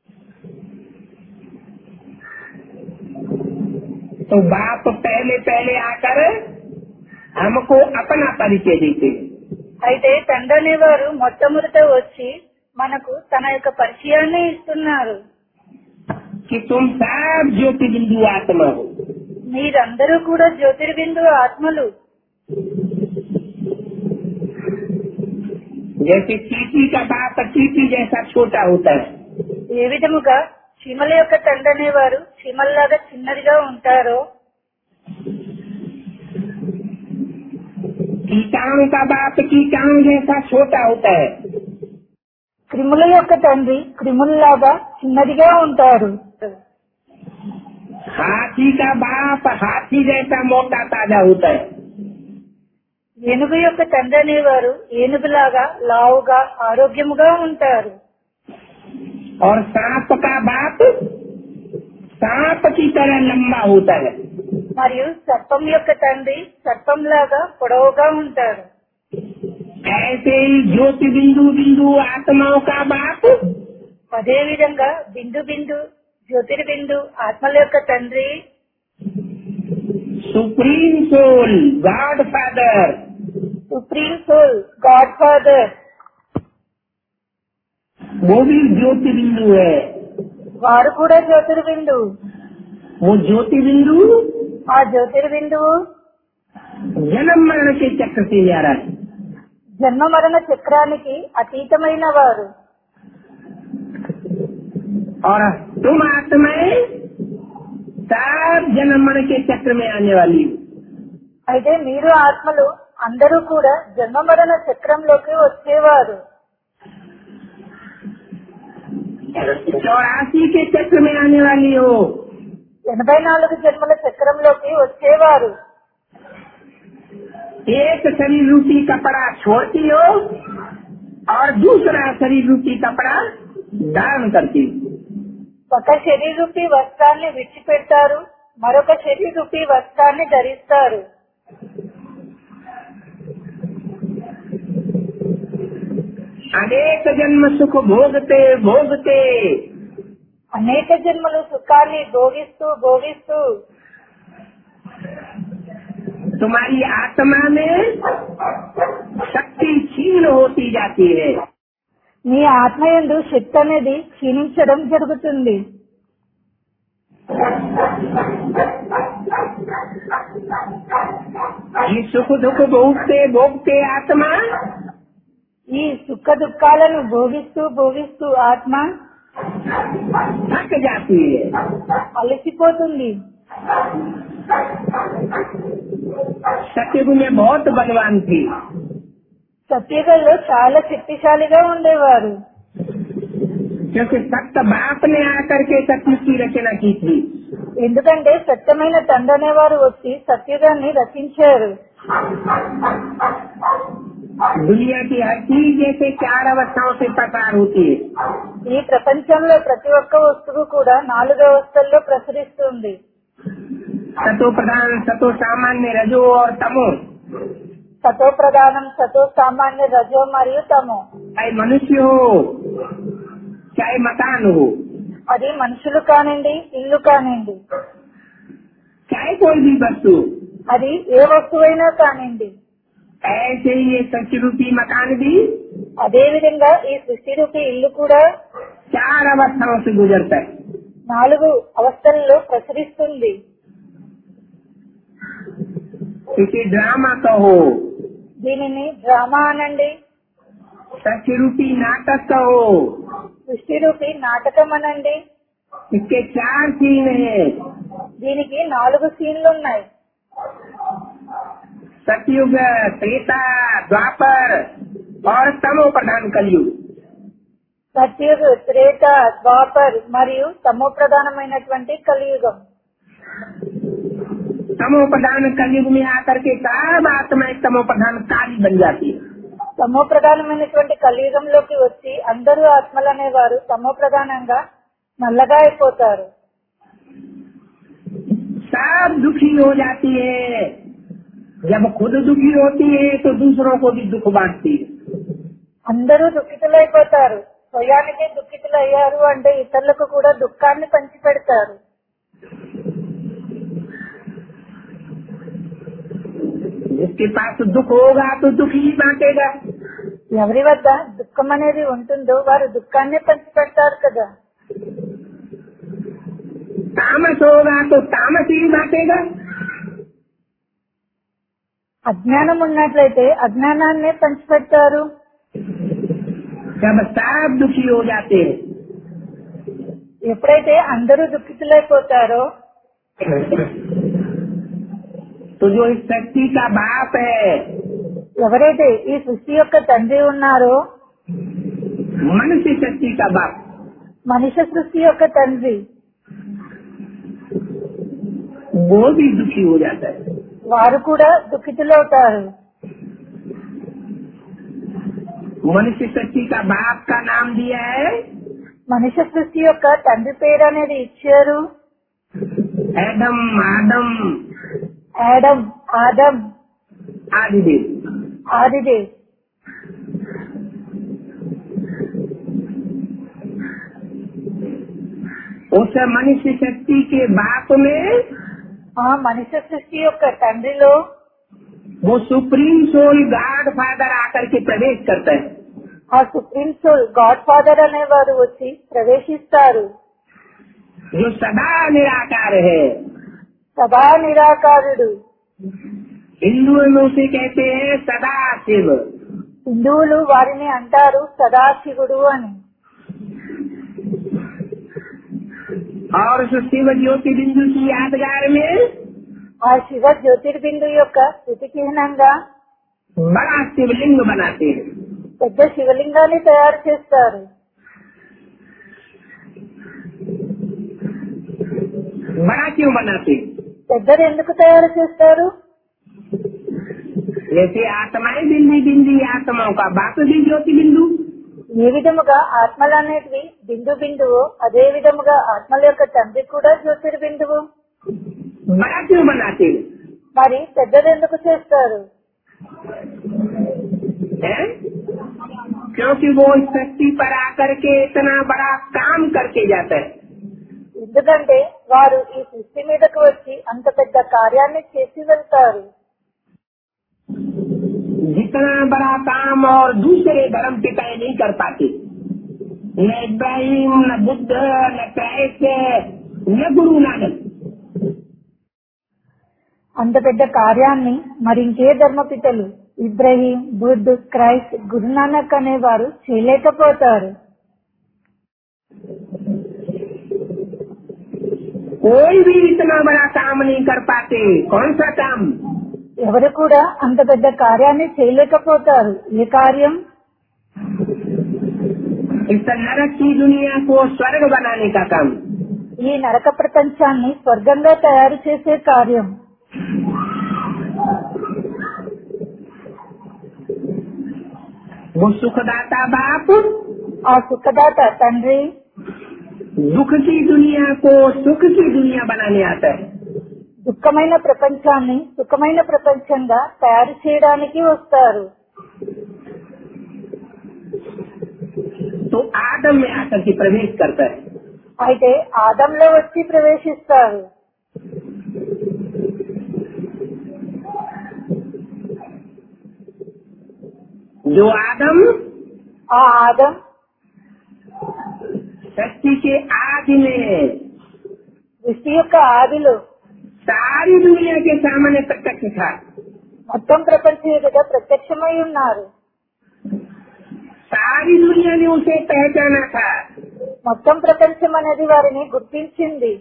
तो बाप पहले पहले आकर हमको अपना परिचय देते हैं అయితే తండ్రి అనేవారు మొట్టమొదట వచ్చి మనకు తన యొక్క పరిచయాన్ని ఇస్తున్నారు कि तुम सब ज्योति बिंदु आत्मा हो మీరందరూ కూడా జ్యోతిర్బిందు ఆత్మలు जैसे चीटी का बाप चीटी जैसा छोटा होता है ఏ విధముగా చీమల యొక్క తండ్రి అనేవారు చీమల్లాగా చిన్నదిగా ఉంటారో कीटाणु का बाप कीटाणु जैसा छोटा होता है క్రిముల యొక్క తండ్రి క్రిముల్లాగా చిన్నదిగా ఉంటారు हाथी का बाप हाथी जैसा मोटा ताजा होता है ఏనుగు యొక్క తండ్రి అనేవారు ఏనుగులాగా లావుగా ఆరోగ్యముగా ఉంటారు और सांप का बाप सांप की तरह लंबा होता है మరియు సర్పం యొక్క తండ్రి సర్పంలాగా పొడవుగా ఉంటారు ऐसे ही ज्योति बिंदु बिंदु आत्माओं का बाप అదే విధంగా బిందు బిందు జ్యోతిర్బిందు ఆత్మల యొక్క తండ్రి supreme soul God father supreme soul God father वो भी ज्योति बिंदु है వారు కూడా జ్యోతిర్బిందు वो ज्योति बिंदु ఆ జ్యోతిర్బిందువు जन्म मरण के चक्र से जा रहा है జన్మ మరణ చక్రానికి అతీతమైన వారు और तुम आत्माएं सब जन्म मरण के चक्र में आने वाली हो అయితే మీరు ఆత్మలు అందరూ కూడా జన్మ మరణ చక్రంలోకి వచ్చేవారు चौरासी के चक्र में आने वाली हो ఎనభై నాలుగు జన్మల చక్రంలోకి వచ్చేవారు एक शरीर रूपी कपड़ा छोड़ती हो और दूसरा शरीर रूपी कपड़ा धारण करती हो ఒక శరీరూపి వస్త్రాన్ని విడిచిపెడతారు మరొక శరీరూపి వస్త్రాన్ని ధరిస్తారు अनेक जन्म सुख भोगते भोगते అనేక జన్మలు సుఖాన్ని భోగిస్తూ భోగిస్తూ तुम्हारी आत्मा में शक्ति क्षीण होती जाती है మీ ఆత్మయందు శక్తి అనేది క్షీణించడం జరుగుతుంది ये सुख दुख भोगते भोगते आत्मा ఈ సుఖ దుఃఖాలను భోగిస్తూ భోగిస్తూ ఆత్మ थक जाती है అలసిపోతుంది सत्ययुग में बहुत बलवान थी సత్యగల్లో చాలా శక్తిశాలిగా ఉండేవారు क्योंकि सत्य बाप ने आकर के सत्य की रचना की थी ఎందుకంటే సత్యమైన తండ్రి అనేవారు వచ్చి సత్యుగాన్ని రచించారు दुनिया की हर चीज जैसे चार अवस्थाओं से प्रसार होती है ఈ ప్రపంచంలో ప్రతి ఒక్క వస్తువు కూడా నాలుగు అవస్థల్లో ప్రసరిస్తుంది सतो प्रधान सतो सामान्य रजो और तमो సతో ప్రధానం సతో సామాన్య రజో మరియు తమో चाहे मनुष्य हो चाहे मकान हो అది మనుషులు కానివ్వండి ఇల్లు కానివ్వండి चाहे कोई भी वस्तु అది ఏ వస్తువైనా కానివ్వండి ऐसे ही ये सच रूपी मकान भी అదే విధంగా ఈ సృష్టి రూపీ ఇల్లు కూడా चार अवस्थाओं से गुजरता है నాలుగు అవస్థల్లో ప్రసరిస్తుంది इसे ड्रामा कहो దీనిని డ్రామా అనండి सच रूपी नाटक कहो సృష్టి రూపీ నాటకం అనండి इसके चार सीन है దీనికి నాలుగు సీన్లు ఉన్నాయి सतयुग त्रेता द्वापर और तमो प्रधान कलयुग సత్యుగ్ త్రేత ద్వాపర్ మరియు తమో ప్రధానమైనటువంటి కలియుగం तमो प्रधान कलयुग में आकर के सब आत्माएं तमो प्रधान काली बन जाती है తమో ప్రధానమైనటువంటి కలియుగంలోకి వచ్చి అందరూ ఆత్మలు అనేవారు తమో ప్రధానంగా నల్లగా అయిపోతారు सब दुखी हो जाती है जब खुद दुखी होती है तो दूसरों को भी दुख बांटती है అందరూ దుఃఖితులైపోతారు స్వయానికి దుఃఖితులయ్యారు అంటే ఇతరులకు కూడా దుఃఖాన్ని పంచిపెడతారు जिसके पास दुख होगा तो दुख ही बांटेगा ఎవరి వద్ద దుఃఖం అనేది ఉంటుందో వారు దుఃఖాన్ని పంచిపెడతారు కదా तामस होगा तो तामस ही बांटेगा అజ్ఞానం ఉన్నట్లయితే అజ్ఞానాన్నే పంచిపెడతారు जब सब दुखी हो जाते हैं ఎప్పుడైతే అందరూ దుఃఖితులైపోతారో तो जो इस शक्ति का बाप है ఎవరైతే ఈ సృష్టి యొక్క తండ్రి ఉన్నారో मनुष्य शक्ति का बाप మనిషి సృష్టి యొక్క తండ్రి वो भी दुखी हो जाता है వారు కూడా దుఃఖితులవుతారు मनुष्य शक्ति का बाप का नाम दिया है మనిషి సృష్టి యొక్క తండ్రి పేరు అనేది ఇచ్చారు एडम आदम ఆడమ్ ఆదం आदिदेव ఆదిదేవ్ उस मनुष्य शक्ति के बाप में ఆ మనిషి సృష్టి యొక్క తండ్రిలో वो सुप्रीम सोल गॉड फादर आकर के प्रवेश करता है ఆ సుప్రీం సోల్ గాడ్ ఫాదర్ అనేవారు వచ్చి ప్రవేశిస్తారు जो सदा निराकार है సదా నిరాకారుడు हिंदुओं में उसे कहते हैं सदा शिव హిందువులు వారిని అంటారు సదాశివుడు అని और उस शिव ज्योति बिंदु की यादगार में ఆ శివ జ్యోతిర్బిందు యొక్క స్థితి చిహ్నంగా बड़ा शिवलिंग बनाते हैं పెద్ద శివలింగాన్ని తయారు చేస్తారు बड़ा क्यों बनाते हैं పెద్దది ఎందుకు తయారు చేస్తారు जैसे आत्माएं बिंदी बिंदी आत्माओं का बाप भी ज्योति बिंदु ఏ విధముగా ఆత్మలు అనేటివి బిందు బిందువు అదే విధముగా ఆత్మల యొక్క తండ్రి కూడా జ్యోతిర్బిందువు बड़ा क्यों बनाते हैं మరి పెద్దది ఎందుకు చేస్తారు हैं? क्योंकि वो इस शक्ति पर आकर के इतना बड़ा काम करके जाता है ఎందుకంటే వారు ఈ సృష్టి మీదకు వచ్చి అంత పెద్ద కార్యాన్ని చేసి వెళ్తారు जितना बड़ा काम और दूसरे धर्म पिताएं नहीं कर पाते न इब्राहिम न बुद्ध न क्राइस्ट न गुरु नानक అంత పెద్ద కార్యాన్ని మరి ఇంకే ధర్మపితలు ఇబ్రహీం బుద్ధ్ క్రైస్ట్ గురునానక్ అనేవారు చేయలేకపోతారు कोई भी इतना बड़ा काम नहीं कर पाते कौन सा काम ఎవరు కూడా అంత పెద్ద కార్యాన్ని చేయలేకపోతారు ఏ కార్యం इस नरक की दुनिया को स्वर्ग बनाने का काम ఈ నరక ప్రపంచాన్ని స్వర్గంగా తయారు చేసే కార్యం वो सुखदाता बाप ఆ సుఖదాత తండ్రి दुख की दुनिया को सुख की दुनिया बनाने आता है దుఃఖమైన ప్రపంచాన్ని సుఖమైన ప్రపంచంగా తయారు చేయడానికి వస్తారు तो आदम में आकर के प्रवेश करता है అయితే ఆదంలో వచ్చి ప్రవేశిస్తారు जो आदम ఆ ఆదం शक्ति के आदि में సృష్టి యొక్క ఆదిలో सारी दुनिया के सामने प्रत्यक्ष था మొత్తం ప్రపంచం ఎదుట ప్రత్యక్షమై ఉన్నారు सारी दुनिया ने उसे पहचाना था మొత్తం ప్రపంచం అనేది వారిని గుర్తించింది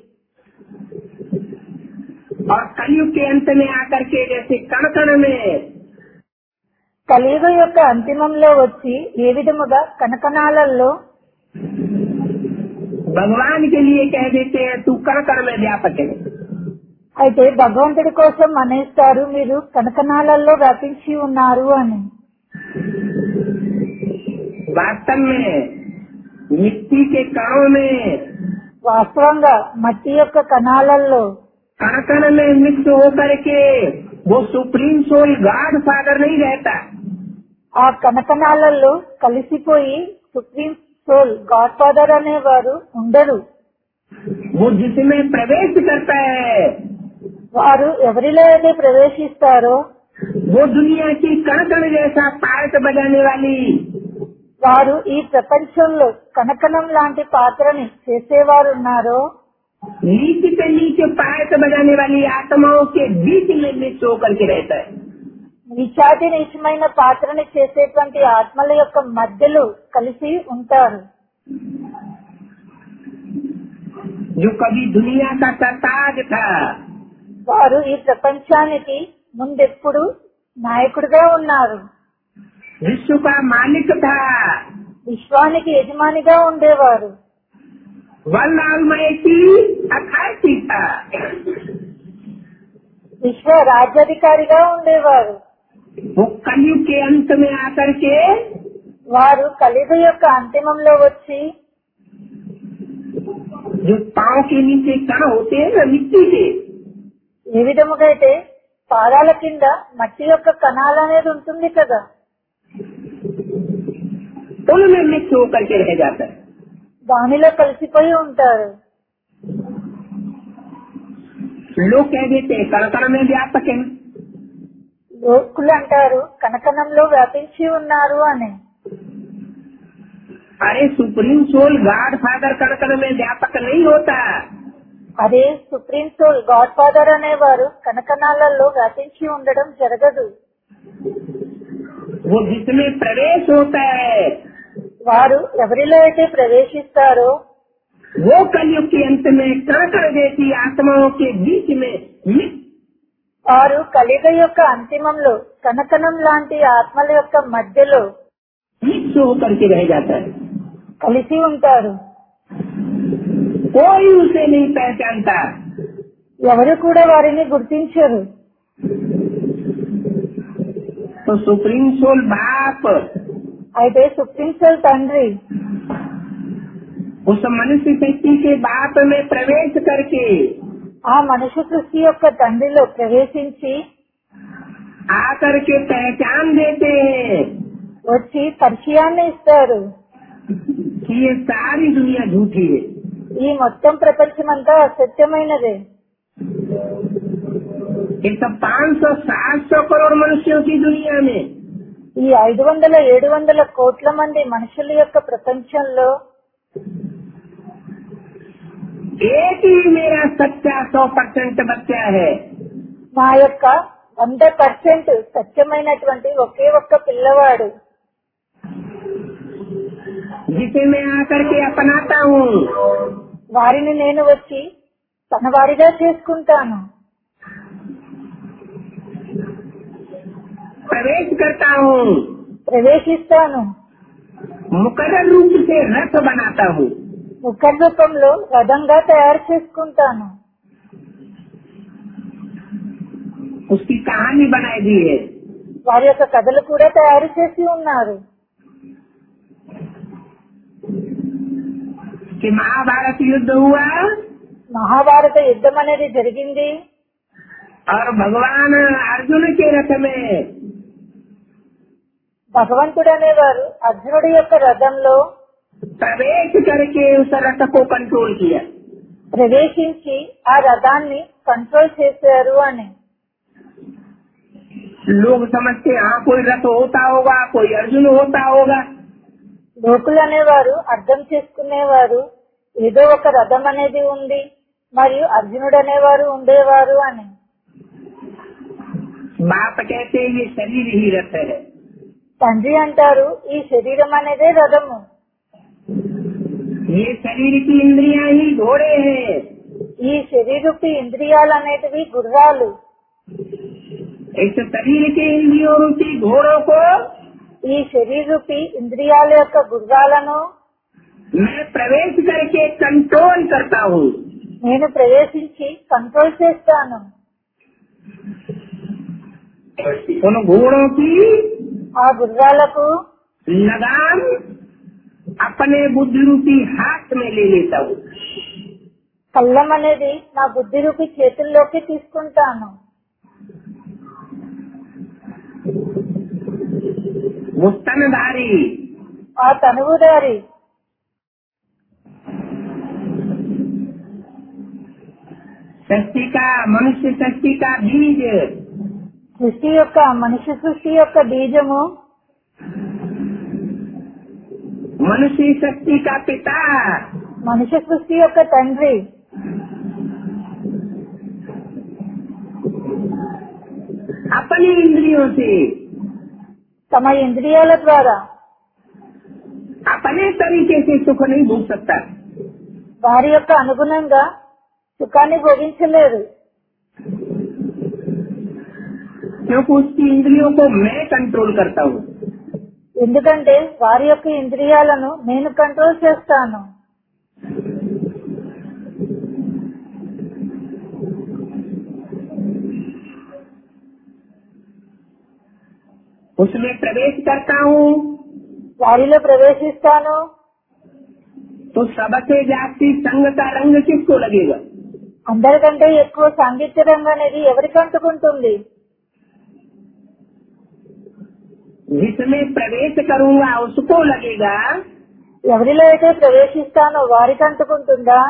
और कलयुग के अंत में आकर के जैसे कण कण में కలియుగ యొక్క అంతిమంలో వచ్చి ఏ విధముగా కనకనాలలో भगवान के लिए कह देते हैं तू कण कण में व्यापक है అయితే భగవంతుడి కోసం అనేస్తారు మీరు కనకనాలలో వ్యాపించి ఉన్నారు అని वास्तव में मिट्टी के कणों में వాస్తవంగా మట్టి యొక్క కణాలలో कण कण में मिक्स होकर के वो सुप्रीम सोल गॉड फादर नहीं रहता ఆ కనకనాలలో కలిసిపోయి సుప్రీం సోల్ గాడ్ ఫాదర్ అనేవారు ఉండరు वो जिसमें प्रवेश करता है వారు ఎవరిలో అయితే ప్రవేశిస్తారో वो दुनिया की कण कण जैसा पार्ट बजाने वाली వారు ఈ ప్రపంచంలో కనకనం లాంటి పాత్రని చేసేవారు ఉన్నారో नीचे से नीचे पार्ट बजाने वाली आत्माओं के बीच में मिक्स होकर के रहता है నీచాతి నీచమైన పాత్రని చేసేటువంటి ఆత్మల యొక్క మధ్యలో కలిసి ఉంటారు जो कभी दुनिया का सरताज था వారు ఈ ప్రపంచానికి ముందెప్పుడు నాయకుడిగా ఉన్నారు विश्व का मालिक था విశ్వానికి యజమానిగా ఉండేవారు वर्ल्ड ऑलमाइटी अथॉरिटी था విశ్వ రాజ్యాధికారిగా ఉండేవారు वो कलयुग के अंत में आकर के వారు కలియుగ యొక్క అంతిమంలో వచ్చి जो पाँव के नीचे कण होते हैं ना मिट्टी के ఏ విధముగా అయితే పాదాల కింద మట్టి యొక్క కణాలు అనేది ఉంటుంది కదా उनमें मिक्स होकर के रह जाता है దానిలో కలిసిపోయి ఉంటారు लोग कह देते हैं कण कण में व्यापक है లోకులు అంటారు కనకనంలో వ్యాపించి ఉన్నారు అని अरे सुप्रीम सोल गॉड फादर कण कण में व्यापक नहीं होता అదే సుప్రీం సోల్ గాడ్ ఫాదర్ అనేవారు కనకనాలలో వ్యాపించి ఉండడం జరగదు वो जिसमें प्रवेश होता है వారు ఎవరిలో అయితే ప్రవేశిస్తారో वो कलयुग के अंत में कण कण जैसी आत्माओं के बीच में मिक्स వారు కలియుగ యొక్క అంతిమంలో కనకనం లాంటి ఆత్మల యొక్క మధ్యలో मिक्स होकर के रह जाता है కలిసి ఉంటారు कोई उसे नहीं पहचानता ఎవరు కూడా వారిని గుర్తించరు तो सुप्रीम सोल बाप అయితే సుప్రీం సోల్ తండ్రి उस मनुष्य शक्ति के बाप में प्रवेश करके ఆ మనుష్య సృష్టి యొక్క తండ్రిలో ప్రవేశించి आकर के पहचान देते हैं వచ్చి పరిచయాన్ని ఇస్తారు कि ये सारी दुनिया झूठी है ఈ మొత్తం ప్రపంచమంతా అసత్యమైనదే ये सब पाँच सौ सात सौ करोड़ मनुष्यों की दुनिया में ఈ ఐదు వందల ఏడు వందల కోట్ల మంది మనుషుల యొక్క ప్రపంచంలో एक ही मेरा सच्चा सौ परसेंट बच्चा है నా యొక్క వంద పర్సెంట్ సత్యమైనటువంటి ఒకే ఒక్క పిల్లవాడు जिसे मैं आकर के अपनाता हूँ వారిని నేను వచ్చి తన వారిగా చేసుకుంటాను प्रवेश करता हूँ ప్రవేశిస్తాను मुकर्र रूप से रथ बनाता हूँ ముఖ రూపంలో రథంగా తయారు చేసుకుంటాను उसकी कहानी बनाई दी है వారి యొక్క కథలు కూడా తయారు చేసి ఉన్నారు कि महाभारत युद्ध हुआ మహాభారత యుద్ధం అనేది జరిగింది और भगवान अर्जुन के रथ में భగవంతుడు అనేవారు అర్జునుడి యొక్క రథంలో प्रवेश करके उस रथ को कंट्रोल किया ప్రవేశించి ఆ రథాన్ని కంట్రోల్ చేశారు అని लोग समझते हाँ कोई रथ होता होगा कोई अर्जुन होता होगा లోకులు అనేవారు అర్థం చేసుకునేవారు ఏదో ఒక రథం అనేది ఉంది మరియు అర్జునుడు అనేవారు ఉండేవారు అని बाप कहते ये शरीर ही रथ है తండ్రి అంటారు ఈ శరీరం అనేదే రథము ये शरीर की इंद्रियां ही घोड़े हैं ఈ శరీరూపి ఇంద్రియాలు అనేటివి గుర్రాలు इस शरीर के इंद्रियों रूपी घोड़ों को ఈ శరీరూపి ఇంద్రియాల యొక్క గుర్రాలను मैं प्रवेश करके कंट्रोल करता हूँ నేను ప్రవేశించి కంట్రోల్ చేస్తాను उन घोड़ों की ఆ గుర్రాలకు लगाम अपने बुद्धि रूपी हाथ में ले लेता हूँ కళ్ళం అనేది నా బుద్ధి రూపి చేతుల్లోకి తీసుకుంటాను वो स्तनधारी ఆ తనువుదారి शक्ति का मनुष्य शक्ति का बीज సృష్టి యొక్క మనిషి సృష్టి యొక్క బీజము मनुष्य शक्ति का पिता మనిషి సృష్టి యొక్క తండ్రి अपनी इंद्रियों से తమ ఇంద్రియాల ద్వారా अपने तरीके से सुख नहीं भोग सकता వారి యొక్క అనుగుణంగా సుఖాన్ని భోగించలేరు क्योंकि उसकी इंद्रियों को मैं कंट्रोल करता हूँ ఎందుకంటే వారి యొక్క ఇంద్రియాలను నేను కంట్రోల్ చేస్తాను उसमें प्रवेश करता हूँ వారిలో ప్రవేశిస్తాను तो सबसे जास्ती संग का रंग किसको लगेगा అందరికంటే ఎక్కువ సాంగిత్య రంగు అనేది ఎవరికి అంటుకుంటుంది जिसमें प्रवेश करूंगा उसको लगेगा ఎవరిలో అయితే ప్రవేశిస్తానో వారికి అంటుకుంటుందా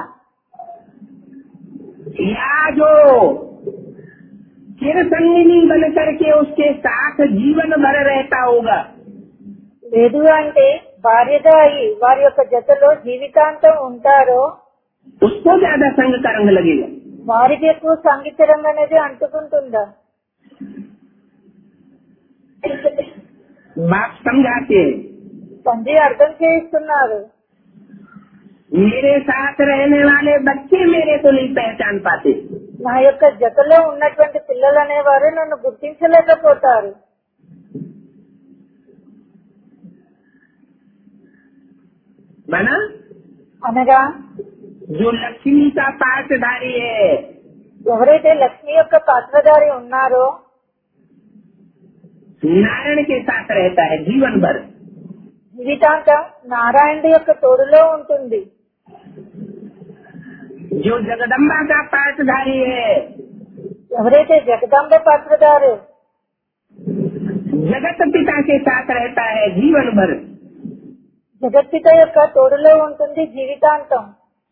या जो चिर संगिनी बन करके उसके साथ जीवन भर रहता होगा లేదు అంటే భార్యగా అయి వారి యొక్క జతలో జీవితాంతం ఉంటారో उसको ज्यादा संग का रंग लगेगा వారికి ఎక్కువ సాంగిత్య రంగు అనేది అంటుకుంటుందా बाप समझाते हैं తండ్రి అర్థం చేయిస్తున్నారు मेरे साथ रहने वाले बच्चे मेरे को नहीं पहचान पाते నా యొక్క జతలో ఉన్నటువంటి పిల్లలు అనేవారు నన్ను గుర్తించలేకపోతారు माना అనగా जो लक्ष्मी का पाठधारी है ఎవరైతే లక్ష్మి యొక్క పాత్రధారి ఉన్నారో नारायण के साथ रहता है जीवन भर జీవితాంతం నారాయణుడి యొక్క తోడులో ఉంటుంది जो जगदम्बा का पाठधारी है ఎవరైతే జగదాంబ పాత్రధారు जगत पिता के साथ रहता है जीवन भर జగత్పిత యొక్క తోడులో ఉంటుంది జీవితాంతం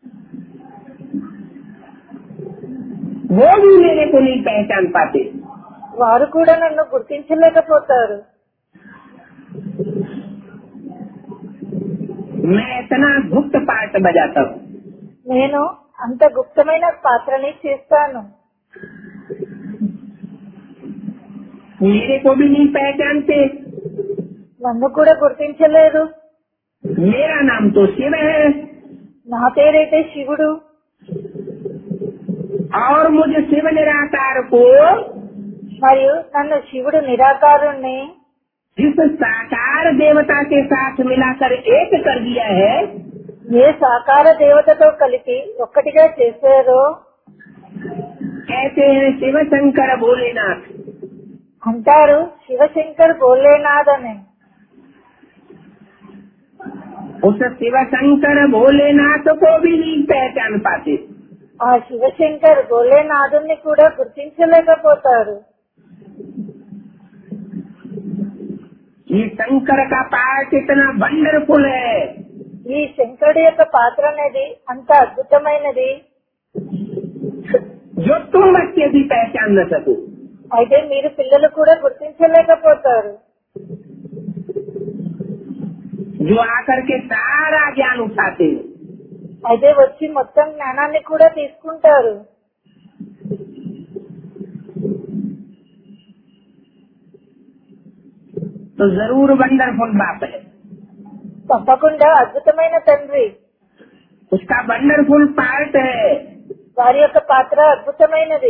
वो भी मेरे को नहीं पहचान पाते వారు కూడా నన్ను గుర్తించలేకపోతారు मैं इतना गुप्त पाठ बजाता हूँ నేను అంత గుప్తమైన పాత్రని చేస్తాను मेरे को भी नहीं पहचानते నన్ను కూడా గుర్తించలేరు मेरा नाम तो शिव है నా పేరైతే శివుడు और मुझे शिव निराकार को మరియు నన్ను శివుడు నిరాకారుణ్ణి जिस साकार देवता के साथ मिलाकर एक कर दिया है ఏ సాకార దేవతతో కలిపి ఒక్కటిగా చేశారో कहते हैं शिव शंकर भोलेनाथ అంటారు శివశంకర్ భోలేనాథ్ అని उस शिव शंकर भोलेनाथ को भी नहीं पहचान पाते ఆ శివశంకర్ భోలేనాథుని కూడా గుర్తించలేకపోతారు ये शंकर का पाठ इतना वंडरफुल है ఈ శంకరుడి యొక్క పాత్ర అనేది అంత అద్భుతమైనది जो तुम बच्चे भी पहचान न सको అయితే మీరు పిల్లలు కూడా గుర్తించలేకపోతారు जो आकर के सारा ज्ञान उठाते हैं అయితే వచ్చి మొత్తం జ్ఞానాన్ని కూడా తీసుకుంటారు तो जरूर वंडरफुल बाप है తప్పకుండా అద్భుతమైన తండ్రి उसका वंडरफुल पार्ट है వారి యొక్క పాత్ర అద్భుతమైనది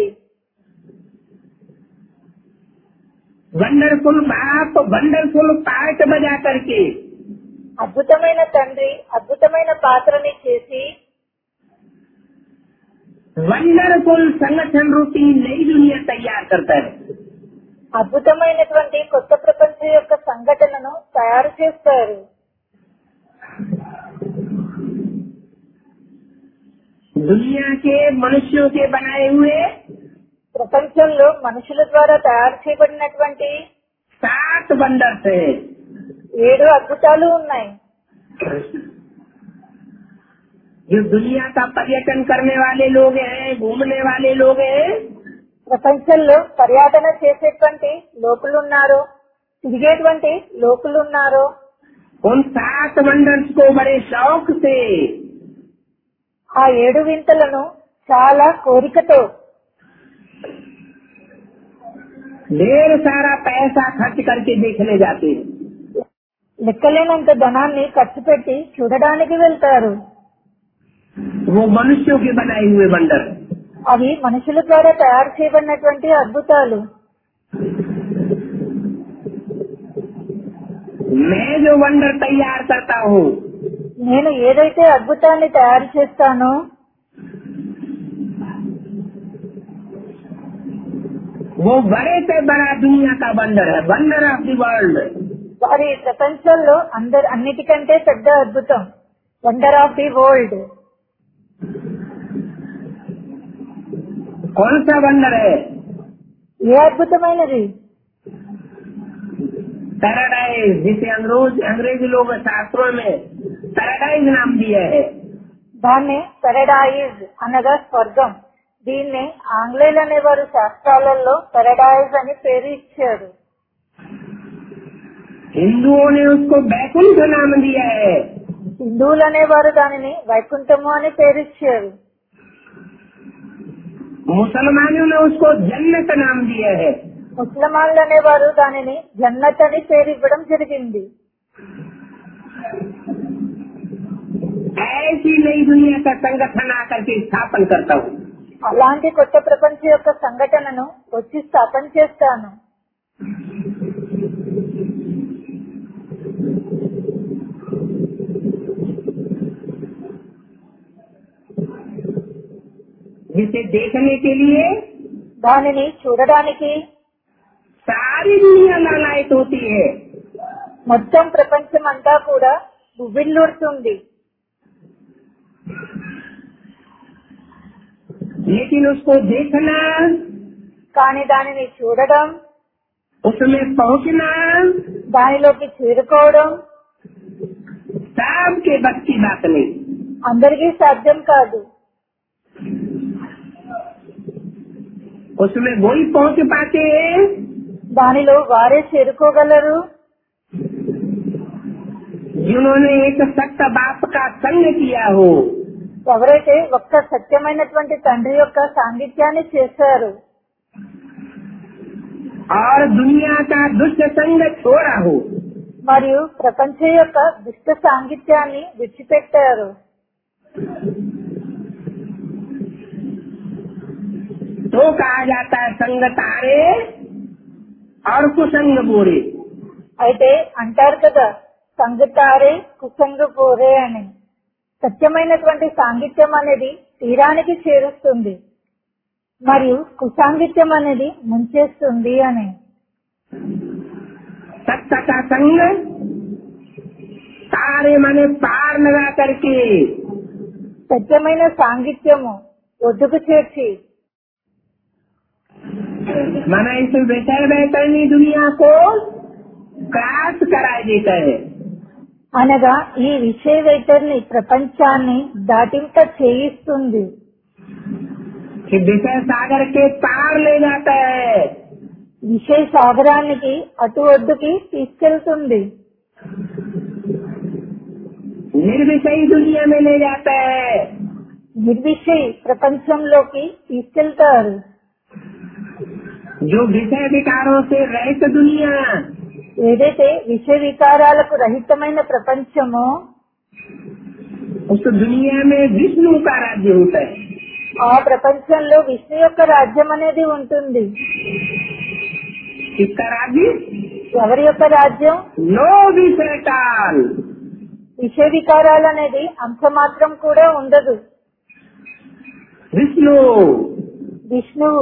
वंडरफुल बाप वंडरफुल पार्ट बजा करके అద్భుతమైన తండ్రి అద్భుతమైన పాత్రని చేసి वंडरफुल संगठन रूपी नई दुनिया तैयार करता है అద్భుతమైనటువంటి కొత్త ప్రపంచం యొక్క సంఘటనను తయారు చేస్తారు दुनिया के मनुष्यों के बनाए हुए ప్రపంచంలో మనుషుల ద్వారా తయారు చేయబడినటువంటి सात वंडर्स है ఏడు అద్భుతాలు ఉన్నాయి जो दुनिया का पर्यटन करने वाले लोग हैं घूमने वाले लोग हैं ప్రపంచంలో పర్యటన చేసేటువంటి లోకులున్నారు తిరిగేటువంటి లోకులున్నారు उन सात वंडर्स को बड़े शौक से ఆ ఏడు వింతలను చాలా కోరికతో ढेर सारा पैसा खर्च करके देखने जाते हैं లెక్కలేనంత ధనాన్ని ఖర్చు పెట్టి చూడడానికి వెళ్తారు वो मनुष्यों के बनाए हुए वंडर అవి మనుషుల ద్వారా తయారు చేయబడినటువంటి అద్భుతాలు मैं जो वंडर तैयार करता हूँ నేను ఏదైతే అద్భుతాన్ని తయారు చేస్తానో वो बड़े से बड़ा दुनिया का वंडर है वंडर ऑफ द वर्ल्ड వారి ప్రపంచంలో అందరు అన్నిటికంటే పెద్ద అద్భుతం వండర్ ఆఫ్ ది వరల్డ్ कौन सा वंडर है ఏ అద్భుతమైనది पैराडाइज जिसे अंग्रेज अंग्रेजी लोग शास्त्रों में पैराडाइज नाम दिया है దాన్ని పెరడైజ్ అనగా స్వర్గం దీన్ని ఆంగ్లేయులు అనేవారు శాస్త్రాలలో పెరడైజ్ అని పేరు ఇచ్చారు हिंदुओं ने उसको बैकुंठ नाम दिया है హిందువులు అనేవారు దానిని వైకుంఠము అని పేరు ఇచ్చారు मुसलमानों ने उसको जन्नत नाम दिया है ముస్లిమాన్లు అనేవారు దానిని జన్నత్ అని పేరు ఇవ్వడం జరిగింది ऐसी नई दुनिया का संगठन आकर के स्थापन करता हूँ అలాంటి కొత్త ప్రపంచ యొక్క సంఘటనను వచ్చి స్థాపన చేస్తాను जिसे देखने के लिए దానిని చూడడానికి सारी दुनिया लालायत होती है మొత్తం ప్రపంచం అంతా కూడా ఉవ్విళ్ళూరుతుంది लेकिन उसको देखना కానీ దానిని చూడడం उसमें पहुंचना దానిలోకి చేరుకోవడం सबके बस की बात नहीं అందరికీ సాధ్యం కాదు उसमें वही पहुंच पाते हैं దానిలో వారే చేరుకోగలరు जिन्होंने एक सत्य बाप का संग किया हो ఎవరైతే ఒక్క సత్యమైనటువంటి తండ్రి యొక్క సాంగిత్యాన్ని చేశారు और दुनिया का दुष्ट संग छोड़ा हो మరియు ప్రపంచం యొక్క దుష్ట సాంగిత్యాన్ని విడిచిపెట్టారు तो कहा जाता है संग तारे और कुसंग बोरे అయితే అంటారు కదా సంగతారే కుసంగ పోరే అని సత్యమైనటువంటి సాంగిత్యం అనేది తీరానికి చేరుస్తుంది మరియు కుసాంగిత్యం అనేది ముంచేస్తుంది అని सत्य का संग तारे माने पार लगा करके సత్యమైన సాంగిత్యము ఒడ్డుకు చేర్చి माना इस विषय वैतरणी दुनिया को क्रॉस करा देता है అనగా ఈ విషయ వైఖరిని ప్రపంచాన్ని దాటింప చేయిస్తుంది कि विषय सागर के पार ले जाता है విషయ సాగరానికి అటు ఒడ్డుకి తీసుకెళ్తుంది निर्विषयी दुनिया में ले जाता है నిర్విషయ ప్రపంచంలోకి తీసుకెళ్తారు जो विषय विकारों से रहित दुनिया ఏదైతే విషయ వికారాలకు రహితమైన ప్రపంచమో उस दुनिया में विष्णु का राज्य होता है ఆ ప్రపంచంలో విష్ణు యొక్క రాజ్యం అనేది ఉంటుంది किसका राज्य ఎవరి యొక్క రాజ్యం नो विषय काल విషయ వికారాలు అనేది అంశ మాత్రం కూడా ఉండదు विष्णु విష్ణువు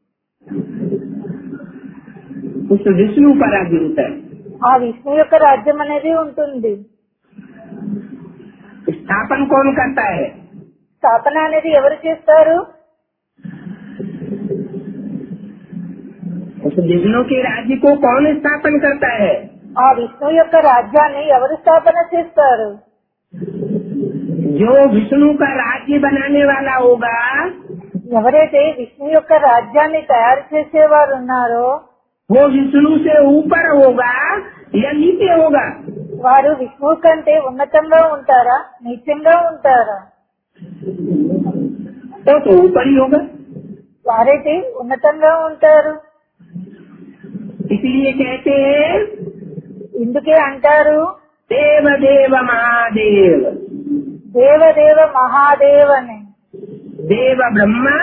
उस विष्णु का राज्य होता है ఆ విష్ణు యొక్క రాజ్యం అనేది ఉంటుంది स्थापन कौन करता है స్థాపన అనేది ఎవరు చేస్తారు उस विष्णु के राज्य को कौन स्थापन करता है ఆ విష్ణు యొక్క రాజ్యాన్ని ఎవరు స్థాపన చేస్తారు जो विष्णु का राज्य बनाने वाला होगा ఎవరైతే విష్ణు యొక్క రాజ్యాన్ని తయారు చేసేవారు ఉన్నారో वो विष्णु से ऊपर होगा या नीचे होगा వారు విష్ణువు కంటే ఉన్నతంగా ఉంటారా నీచంగా ఉంటారా तो तो ऊपर ही होगा వారైతే ఉన్నతంగా ఉంటారు इसलिए कहते हैं ఇందుకే అంటారు देव देव महादेव దేవదేవ మహాదేవ్ అని देव ब्रह्मा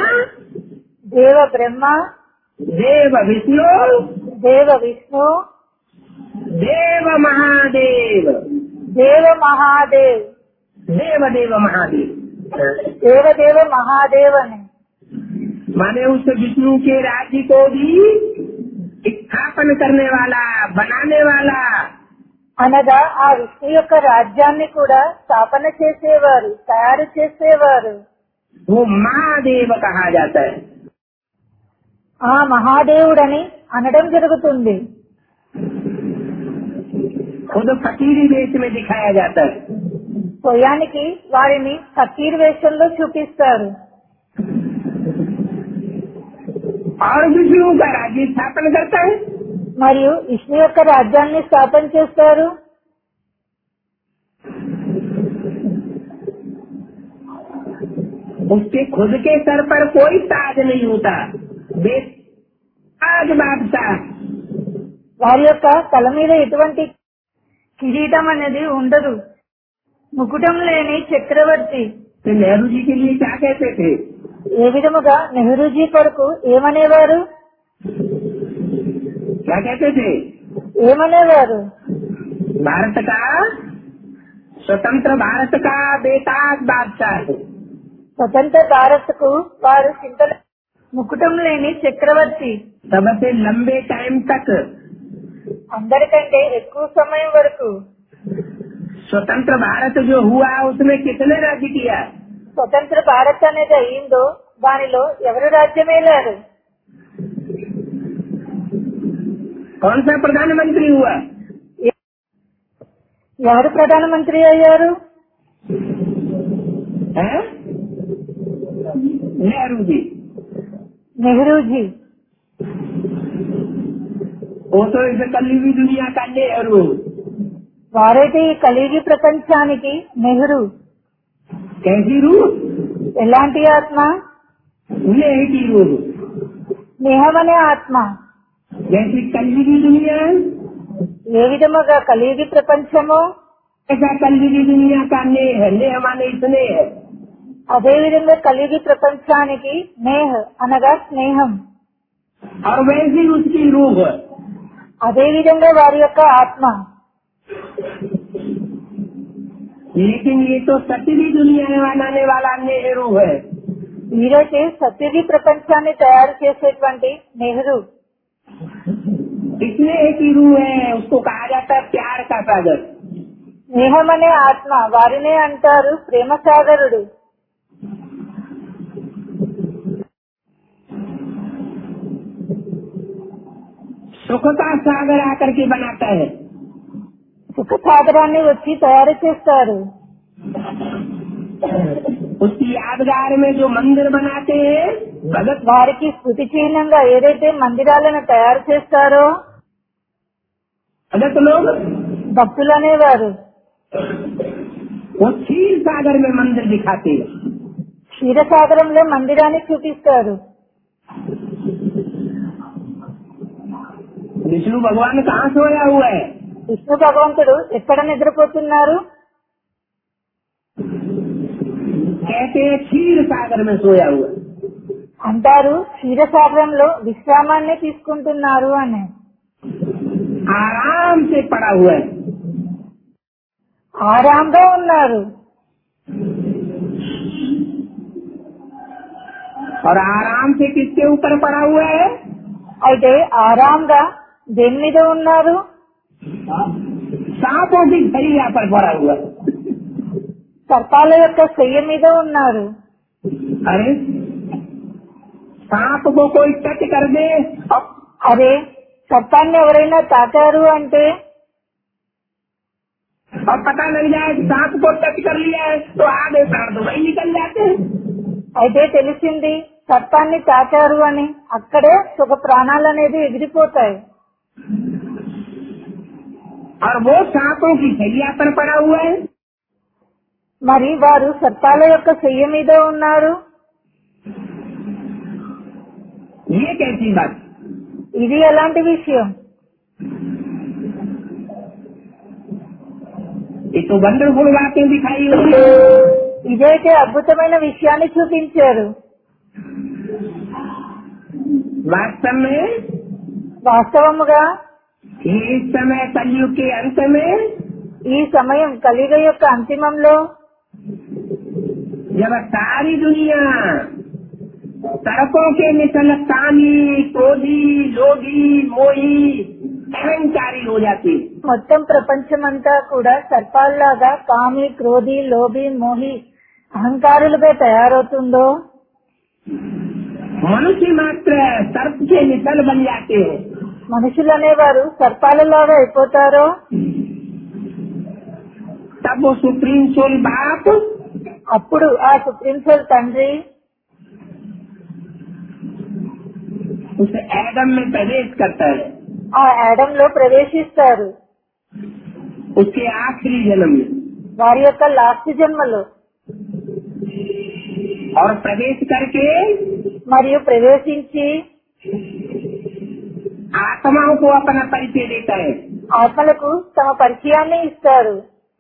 దేవ బ్రహ్మ देव विष्णु దేవ విష్ణు देव महादेव దేవ మహాదేవ్ देव देव महादेव దేవదేవ మహాదేవ్ అని माने उस विष्णु के राज्य को भी स्थापन करने वाला बनाने वाला అనగా ఆ విష్ణు యొక్క రాజ్యాన్ని కూడా స్థాపన చేసేవారు తయారు చేసేవారు वो महादेव कहा जाता है ఆ మహాదేవుడని అనడం జరుగుతుంది खुद फकीरी वेश में दिखाया जाता है స్వయానికి వారిని ఫకీర్ వేషంలో చూపిస్తారు और विष्णु का राज्य स्थापन करता है మరియు విష్ణు యొక్క రాజ్యాన్ని స్థాపన చేస్తారు उसके खुद के सर पर कोई ताज नहीं होता बेस ताज बादशाह వారి యొక్క తల మీద ఎటువంటి కిరీటం అనేది ఉండదు ముకుటం లేని చక్రవర్తి तो नेहरू जी के लिए क्या कहते थे ఏ విధముగా నెహ్రూజీ కొరకు ఏమనేవారు क्या कहते थे ఏమనేవారు भारत का स्वतंत्र भारत का बेताज बादशाह है స్వతంత్ర భారత్ కు వారు చింతన ముకుటం లేని చక్రవర్తి सबसे लंबे टाइम तक అందరికంటే ఎక్కువ సమయం వరకు स्वतंत्र भारत जो हुआ उसमें कितने राज्य किया స్వతంత్ర భారత్ అనేది అయిందో దానిలో ఎవరు రాజ్యమేలారు कौन सा प्रधानमंत्री हुआ ఎవరు ప్రధానమంత్రి అయ్యారు है नेहरू जी నెహ్రూజీ वो तो इस कलयुगी दुनिया का नेहरू వారైతే ఈ కలిగి ప్రపంచానికి నెహ్రూ कैसी रूह ఎలాంటి ఆత్మ नेह की रूह స్నేహం అనే ఆత్మ जैसी कलयुगी दुनिया ఏ విధముగా కలిగి ప్రపంచమో ऐसा कलयुगी दुनिया का नेह नेह माने स्नेह అదే విధంగా కలిగి ప్రపంచానికి నేహ్ అనగా స్నేహం और वैसी उसकी रूह అదే విధంగా వారి యొక్క ఆత్మ लेकिन ये तो सतवी दुनिया में बनाने वाला नेहरू है ఈరోజు సత్యది ప్రపంచాన్ని తయారు చేసేటువంటి నెహ్రూ स्नेह की रूह है उसको कहा जाता है प्यार का सागर స్నేహం అనే ఆత్మ వారినే అంటారు ప్రేమ సాగరుడు सुख का सागर आकर के बनाता है సుఖ సాగరాన్ని వచ్చి తయారు చేస్తారు उसकी यादगार में जो मंदिर बनाते हैं भगत వారికి స్మృతి చిహ్నంగా ఏదైతే మందిరాలను తయారు చేస్తారో भगत लोग భక్తులు అనేవారు वो क्षीर सागर में मंदिर दिखाते हैं క్షీరసాగరంలో మందిరాన్ని చూపిస్తారు विष्णु भगवान कहाँ सोया हुआ है విష్ణు భగవంతుడు ఎక్కడ నిద్రపోతున్నారు कहते हैं क्षीर सागर में सोया हुआ है। అంటారు క్షీరసాగరంలో విశ్రామాన్ని తీసుకుంటున్నారు అని आराम से पड़ा हुआ है ఆరాంగా ఉన్నారు और आराम से किसके ऊपर पड़ा हुआ है అయితే ఆరాంగా దేని మీద ఉన్నారు सांपों की झरिया पर पड़ा हुआ है సర్పాల యొక్క శయ్య మీద ఉన్నారు अरे सांप को कोई टच कर दे और అరే సర్పాన్ని ఎవరైనా తాకారు అంటే और पता लग जाए कि सांप को टच कर लिया है तो आधे प्राण तो वही निकल जाते हैं అయితే తెలిసింది సర్పాన్ని తాకారు అని అక్కడే సుఖ ప్రాణాలు అనేది ఎగిరిపోతాయి और वो सांपों की झरिया पर पड़ा हुआ है మరి వారు సర్పాల యొక్క శయ్య మీద ఉన్నారు ये कैसी बात ఇది ఎలాంటి విషయం ये तो वंडरफुल बातें दिखाई हुई हैं। ఇదైతే అద్భుతమైన విషయాన్ని చూపించారు वास्तव में వాస్తవముగా कि इस समय कलयुग के अंत में ఈ సమయం కలియుగ యొక్క అంతిమంలో जब सारी दुनिया सड़कों के निकल कामी क्रोधी लोभी मोही अहंकारी हो जाती మొత్తం ప్రపంచమంతా కూడా సర్పాల్లాగా కామి క్రోధి లోభి మోహి అహంకారులుగా తయారవుతుందో मनुष्य मात्र सर्प के निकल बन जाते हैं మనుషులు అనేవారు సర్పాలలాగా అయిపోతారో तब वो सुप्रीम सोल बाप అప్పుడు ఆ సుప్రీం సోల్ తండ్రి उस एडम में प्रवेश करता है ఆ యాడమ్ లో ప్రవేశిస్తారు उसके आखिरी जन्म में వారి యొక్క లాస్ట్ జన్మలో और प्रवेश करके మరియు ప్రవేశించి आत्माओं को अपना परिचय देता है ఆత్మలకు తమ పరిచయాన్ని ఇస్తారు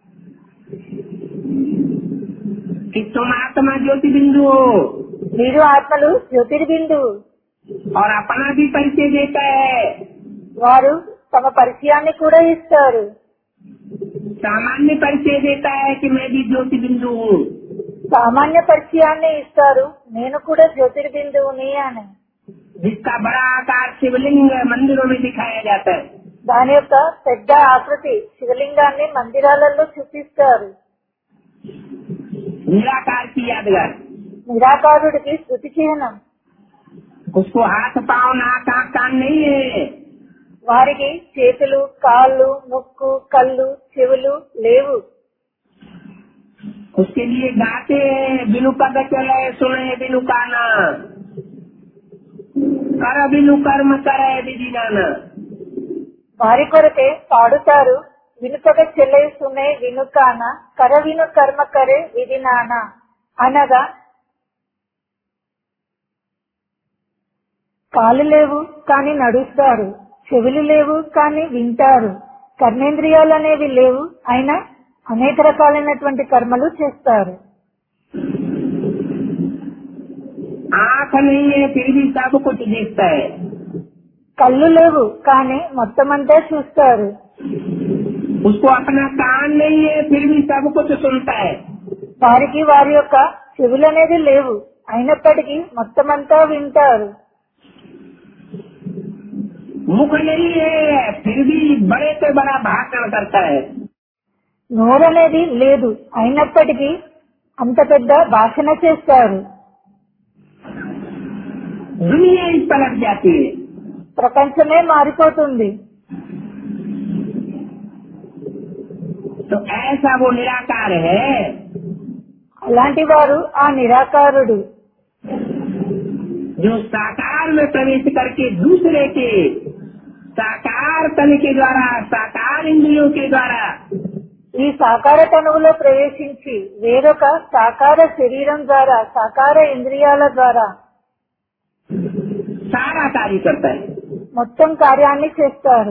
कि तुम आत्मा ज्योति बिंदु हो మీరు ఆత్మలు జ్యోతిర్బిందు और अपना भी परिचय देता है వారు తమ పరిచయాన్ని కూడా ఇస్తారు सामान्य परिचय देता है कि मैं भी ज्योति बिंदु हूँ సామాన్య పరిచయాన్ని ఇస్తారు నేను కూడా జ్యోతిర్బిందువుని అని जिसका बड़ा आकार शिवलिंग मंदिरों में दिखाया जाता है దాని యొక్క పెద్ద ఆకృతి శివలింగాన్ని మందిరాలలో చూపిస్తారు निराकार की यादगार నిరాకారుడికి శృతి చిహ్నం उसको हाथ पाँव नाक आँख कान नहीं है వారికి చేతులు కాళ్ళు ముక్కు కళ్ళు చెవులు లేవు उसके लिए गाते हैं बिनु पद चले सुने बिनु काना कर बिनु कर्म करे विधि नाना వారి కొరకే పాడుతారు వినుపగ చెల్లె సునే వినుకాన కర విను కర్మ కరే విధి నాన అనగా కాలు లేవు కాని నడుస్తారు చెవులు లేవు కాని వింటారు కర్మేంద్రియాలు అనేవి లేవు అయినా అనేక రకాలైనటువంటి కర్మలు చేస్తారు आँख नहीं है फिर भी सब कुछ देखता है కళ్ళు లేవు కానీ మొత్తం అంతా చూస్తారు उसको अपना कान नहीं है फिर भी सब कुछ सुनता है వారికి వారి యొక్క చెవులు అనేది లేవు అయినప్పటికీ మొత్తం అంతా వింటారు मुख नहीं है फिर भी बड़े से बड़ा भाषण करता है నోరు అనేది లేదు అయినప్పటికీ అంత పెద్ద భాషణ చేస్తారు दुनिया ही पलट जाती है ప్రపంచమే మారిపోతుంది तो ऐसा वो निराकार है అలాంటి వారు ఆ నిరాకారుడు जो साकार में प्रवेश करके दूसरे के साकार तन के द्वारा साकार इंद्रियों के द्वारा ఈ సాకార తనువులో ప్రవేశించి వేరొక సాకార శరీరం ద్వారా సాకార ఇంద్రియాల ద్వారా सारा कार्य करता है మొత్తం కార్యాన్ని చేస్తారు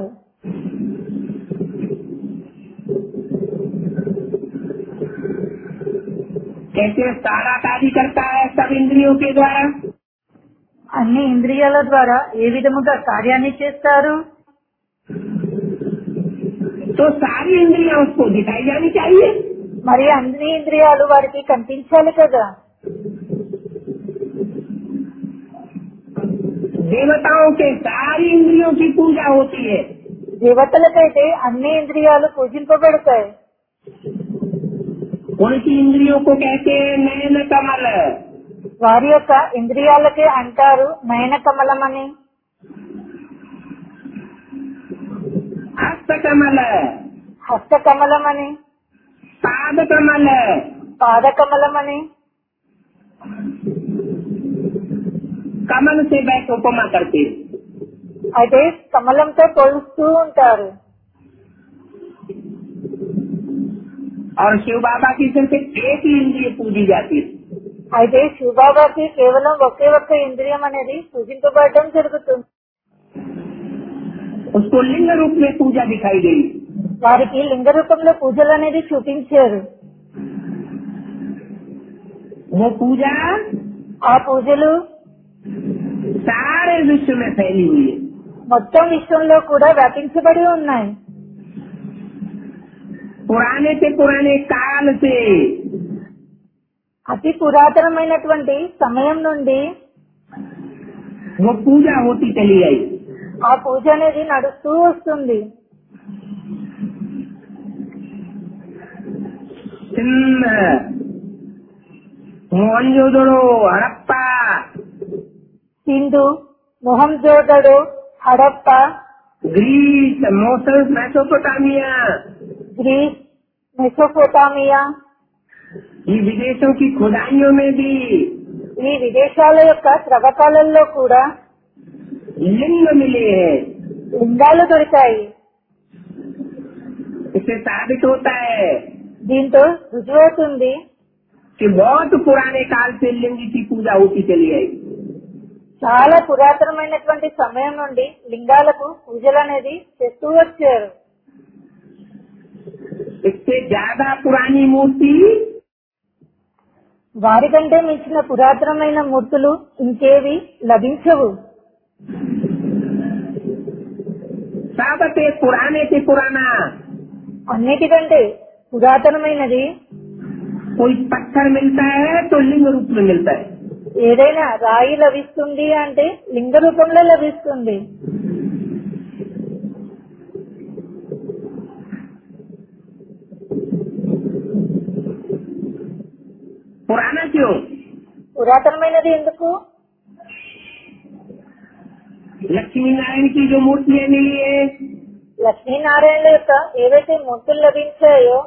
कैसे सारा कार्य करता है सब इंद्रियों के द्वारा అన్ని ఇంద్రియాల ద్వారా ఏ విధముగా కార్యాన్ని చేస్తారు तो सारी इंद्रियां उसको दिखाई जानी चाहिए మరి అన్ని ఇంద్రియాలు వారికి కనిపించాలి కదా देवताओं के सारी इंद्रियों की पूजा होती है దేవతలకైతే అన్ని ఇంద్రియాలు పూజింపబడతాయి उनकी इंद्रियों को कहते हैं नयन कमल వారి యొక్క ఇంద్రియాలకే అంటారు నయన కమలమని हस्त कमल హస్త కమలమని पाद कमल పాద కమలమని कमल से बैठ उपमा करते हैं। అయితే కమలంతో పోలుస్తూ ఉంటారు और शिव बाबा की सिर्फ एक ही इंद्रिय पूजी जाती है అయితే శివబాబాకి కేవలం ఒకే ఒక్క ఇంద్రియం అనేది పూజింపబడటం జరుగుతుంది उसको लिंग रूप में पूजा दिखाई गई వారికి లింగ రూపంలో పూజలు అనేది చూపించారు वो पूजा ఆ పూజలు सारे विश्व में फैली हुई है మొత్తం విశ్వంలో కూడా వ్యాపించబడి ఉన్నాయి पुराने से पुराने काल से అతి పురాతనమైనటువంటి సమయం నుండి वो पूजा होती चली आई ఆ పూజ అనేది నడుస్తూ వస్తుంది Sindh Mohenjodaro Harappa Sindhu Mohenjodaro Harappa Greece Mosul Mesopotamia Greece Mesopotamia ये विदेशों की खुदाइयों में भी ఈ విదేశాల యొక్క త్రవ్వకాలలో కూడా लिंग मिले हैं లింగాలు దొరికాయి इससे साबित होता है దీంతో రుజువవుతుంది कि बहुत पुराने काल से लिंग की पूजा होती चली आई చాలా పురాతనమైనటువంటి సమయం నుండి లింగాలకు పూజలు అనేది చేస్తూ వచ్చారు इससे ज्यादा पुरानी मूर्ति వారికంటే మించిన పురాతనమైన మూర్తులు ఇంకేవి లభించవు सबसे पुराने से पुराना అన్నిటికంటే పురాతనమైనది कोई पत्थर मिलता है तो लिंग रूप में मिलता है ఏదైనా రాయి లభిస్తుంది అంటే లింగ రూపంలో లభిస్తుంది पुराना क्यों పురాతనమైనది ఎందుకు लक्ष्मी नारायण की जो मूर्तियाँ मिली है లక్ష్మీనారాయణ యొక్క ఏవైతే మూర్తులు లభించాయో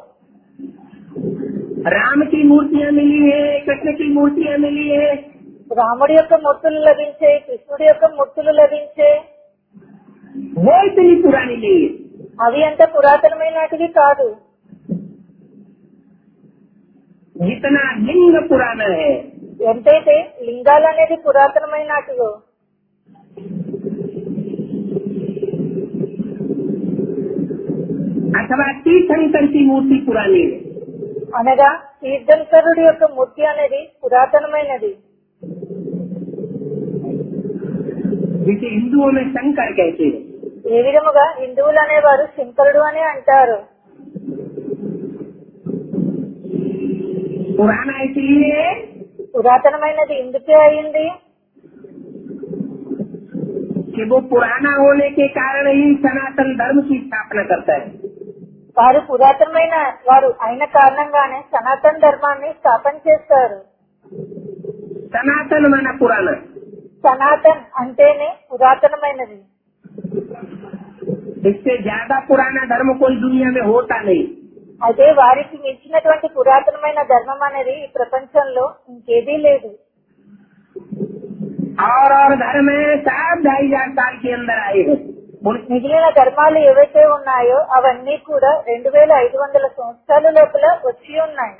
राम की मूर्तियाँ मिली है कृष्ण की मूर्तियाँ मिली है రాముడి యొక్క మూర్తులు లభించాయి కృష్ణుడి యొక్క మూర్తులు లభించాయి वो इतनी पुरानी नहीं है అవి అంత పురాతనమైనటివి కాదు जितना लिंग पुराना है ఎంతైతే లింగాలు అనేది పురాతనమైనటివో अथवा तीर्थंकर की मूर्ति पुरानी है అనగా తీర్థంకరుడి యొక్క మూర్తి అనేది పురాతనమైనది जिसे हिंदुओं में शंकर कहते हैं ఏ విధముగా హిందువులు అనేవారు శంకరుడు అని అంటారు पुराना इसलिए పురాతనమైనది ఎందుకే అయింది कि वो पुराना होने के कारण ही सनातन धर्म की स्थापना करता है వారు పురాతనమైన వారు అయిన కారణంగానే సనాతన ధర్మాన్ని స్థాపన చేస్తారు सनातन माना पुराना సనాతన్ అంటేనే పురాతనమైనది इससे ज्यादा पुराना धर्म कोई दुनिया में होता नहीं అయితే వారికి మించినటువంటి పురాతనమైన ధర్మం అనేది ఈ ప్రపంచంలో ఇంకేదీ లేదు और और धर्म है सब ढाई हजार साल के अंदर आए हैं उन- మిగిలిన ధర్మాలు ఏవైతే ఉన్నాయో అవన్నీ కూడా రెండు వేల ఐదు వందల సంవత్సరాల లోపల వచ్చి ఉన్నాయి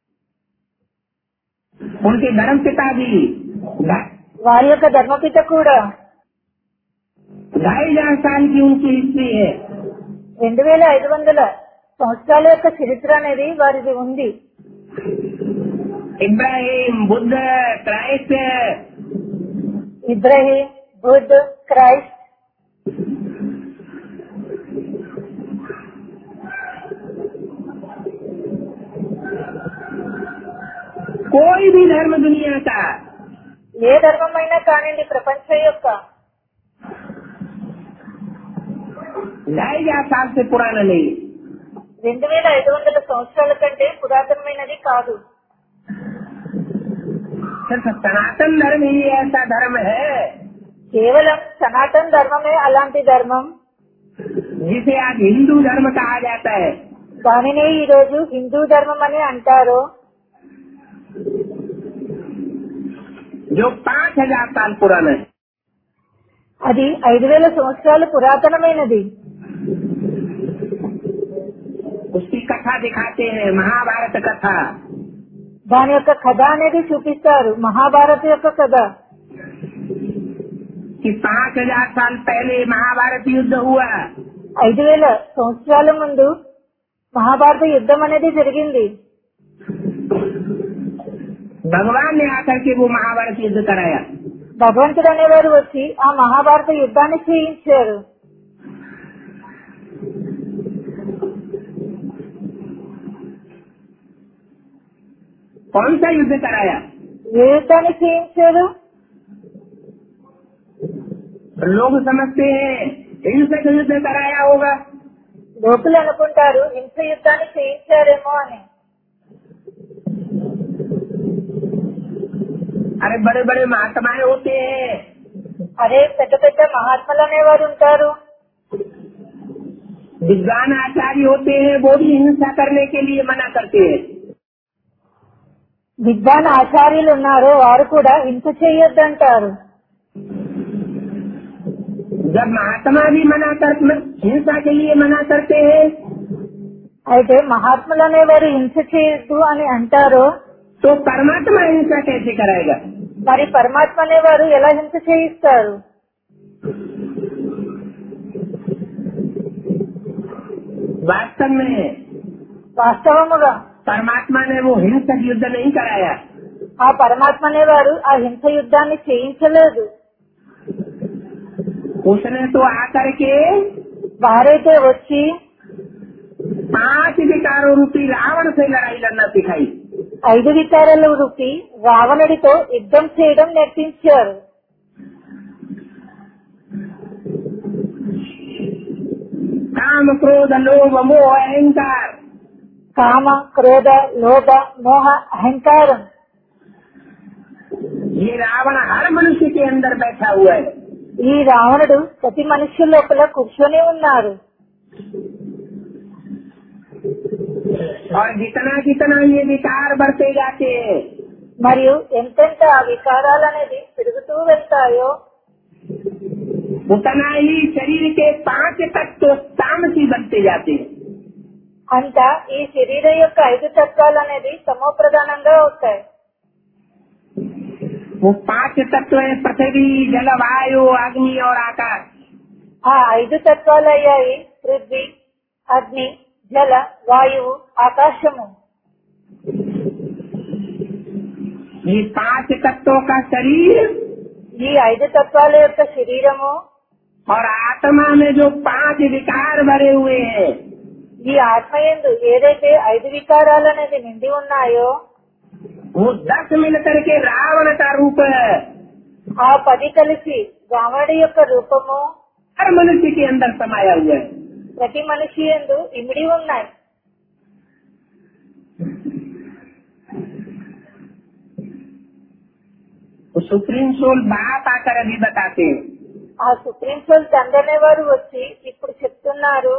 उनके धर्म पिता भी ढा- వారి యొక్క ధర్మపిత కూడా ढाई हजार साल की उनकी हिस्ट्री है రెండు వేల ఐదు వందల సంవత్సరాల యొక్క చరిత్ర అనేది వారిది ఉంది Ibrahim Buddha Christ Ibrahim Buddha Christ कोई भी धर्म दुनिया का ఏ ధర్మమైనా కానివ్వండి ప్రపంచం యొక్క ढाई हजार साल से पुराना नहीं है రెండు వేల ఐదు వందల సంవత్సరాల కంటే పురాతనమైనది కాదు सिर्फ सनातन धर्म ही ऐसा धर्म है కేవలం సనాతన ధర్మమే అలాంటి ధర్మం जिसे आज हिंदू धर्म कहा जाता है దానినే ఈ రోజు హిందూ ధర్మం అని అంటారు जो पाँच हजार साल पुराना है అది ఐదు వేల సంవత్సరాలు పురాతనమైనది उसकी कथा दिखाते हैं महाभारत कथा దాని యొక్క కథ అనేది చూపిస్తారు మహాభారత యొక్క కథ कि पाँच हजार साल पहले महाभारत युद्ध हुआ ఐదు వేల సంవత్సరాల ముందు మహాభారత యుద్ధం అనేది జరిగింది भगवान ने आकर के वो महाभारत युद्ध कराया భగవంతుడు అనేవారు వచ్చి ఆ మహాభారత యుద్ధాన్ని చేయించారు कौन सा युद्ध कराया ఏ యుద్ధాన్ని చేయించారు लोग समझते हैं हिंसक युद्ध कराया होगा లోకులు అనుకుంటారు హింస యుద్ధాన్ని చేయించారేమో అని अरे बड़े बड़े महात्माएं होते हैं అదే పెద్ద పెద్ద మహాత్ములు అనేవారు ఉంటారు विद्वान आचार्य होते हैं वो भी हिंसा करने के लिए मना करते हैं విద్వాన్ ఆచార్యులు ఉన్నారు వారు కూడా హింస చేయొద్దంటారు जब महात्मा भी मना कर हिंसा के लिए मना करते हैं అయితే మహాత్ములు అనేవారు హింస చేయొద్దు అని అంటారు तो परमात्मा हिंसा कैसे कराएगा మరి పరమాత్మ అనేవారు ఎలా హింస చేయిస్తారు वास्तव में వాస్తవముగా परमात्मा ने वो हिंसक युद्ध नहीं कराया ఆ పరమాత్మ అనేవారు ఆ హింస యుద్ధాన్ని చేయించలేదు उसने तो आकर के వారైతే వచ్చి पांच विकारों रूपी रावण से लड़ाई लड़ना सिखाई ఐదు వికారాల రూపి రావణుడితో యుద్ధం చేయడం నేర్పించారు काम क्रोध लोभ मोह अहंकार కామ క్రోధ లోభ మోహ అహంకారం ये रावण हर मनुष्य के अंदर बैठा हुआ है ఈ రావణుడు ప్రతి మనిషి లోపల కూర్చొని ఉన్నారు और जितना जितना ये विकार बढ़ते जाते हैं మరియు ఎంతెంత ఆ వికారాలు అనేది పెరుగుతూ వెళ్తాయో उतना ही शरीर के पांच तत्व तामसी बनते जाते हैं అంత ఈ శరీరం యొక్క ఐదు తత్వాలు అనేది తమో ప్రధానంగా అవుతాయి वो पांच तत्व है पृथ्वी जल वायु अग्नि और आकाश ఆ ఐదు తత్వాలు అయ్యాయి పృథ్వీ అగ్ని జల వాయువు ఆకాశము ये पांच तत्वों का शरीर ఈ ఐదు తత్వాల యొక్క శరీరము और आत्मा में जो पांच विकार भरे हुए हैं ఈ ఆత్మయందు ఏదైతే ఐదు వికారాలు అనేది నిండి ఉన్నాయో वो दस मिलकर के रावण का रूप है ఆ పది కలిసి రావణుడి యొక్క రూపము हर मनुष्य के अंदर समाया हुआ है ప్రతి మనిషి ఎందు ఇమిడి ఉన్నాయి वो सुप्रीम सोल बाप आकर अभी बताते हैं ఆ సుప్రీం కోర్టు తండ్రి అనేవారు వచ్చి ఇప్పుడు చెప్తున్నారు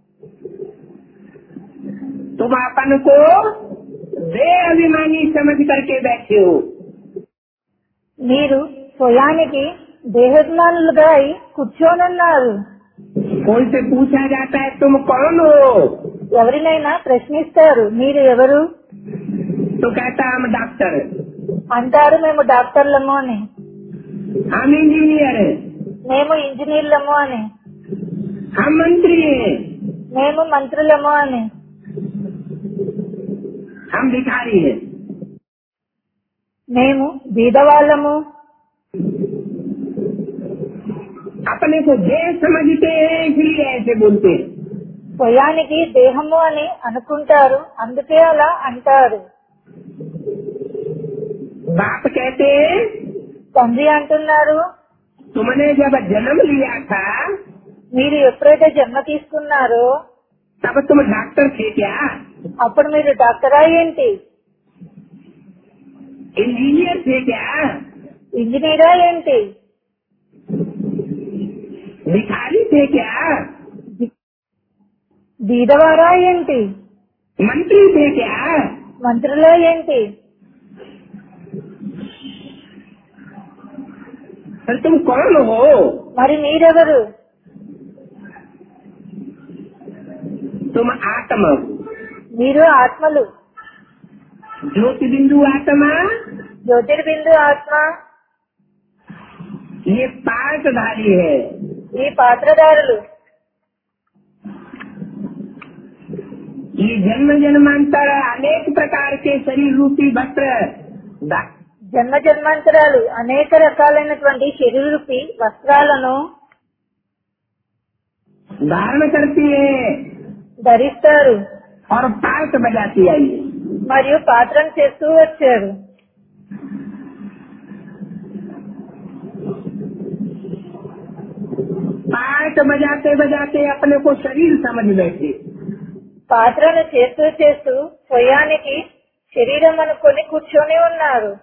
तुम अपन को दे अभिमानी समझ करके बैठे हो మీరు స్వయానికి దేహజ్ఞానులుగా అయి కూర్చోనున్నారు कोई से पूछा जाता है तुम कौन हो ఎవరినైనా ప్రశ్నిస్తారు మీరు ఎవరు तो कहता हम डॉक्टर అంటారు మేము డాక్టర్లము అని हम इंजीनियर हैं మేము ఇంజనీర్లము అని हम मंत्री हैं మేము మంత్రులము అని हम भिखारी हैं మేము బీదవాళ్ళము अपने को देह समझते हैं इसलिए ऐसे बोलते हैं స్వయానికి దేహము అని అనుకుంటారు అందుకే అలా అంటారు बाप कहते हैं తండ్రి అంటున్నారు तुमने जब जन्म लिया था మీరు ఎప్పుడైతే జన్మ తీసుకున్నారో तब तुम डॉक्टर थे क्या అప్పుడు మీరు డాక్టరా ఏంటి इंजीनियर थे क्या ఇంజనీరా ఏంటి भिखारी थे क्या బీదవారా ఏంటి मंत्री थे क्या మంత్రులా ఏంటి फिर तुम कौन हो మరి మీరెవరు तुम आत्मा మీరు ఆత్మలు ज्योति बिंदु आत्मा జ్యోతిర్బిందు ఆత్మ ये पार्टधारी है ఈ పాత్రధారులు ये जन्म जन्मांतर अनेक प्रकार के शरीर रूपी वस्त्र धा- జన్మ జన్మాంతరాలు అనేక రకాలైనటువంటి శరీరూపి వస్త్రాలను धारण करती है ధరిస్తారు और पार्ट बजाती आई है మరియు పాత్రను చేస్తూ వచ్చారు पार्ट बजाते बजाते अपने को शरीर समझ बैठे పాత్రను చేస్తూ చేస్తూ స్వయానికి శరీరం అనుకొని కూర్చొని ఉన్నారు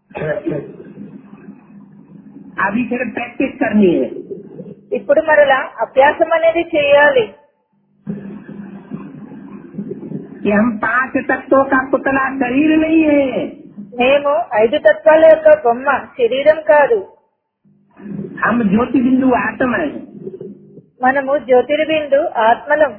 अभी फिर प्रैक्टिस करनी है ఇప్పుడు మరలా అభ్యాసం అనేది చేయాలి कि हम पांच तत्वों का पुतला शरीर नहीं है మేము ఐదు తత్వాల యొక్క బొమ్మ శరీరం కాదు हम ज्योति बिंदु आत्मा है మనము జ్యోతిర్బిందు ఆత్మలం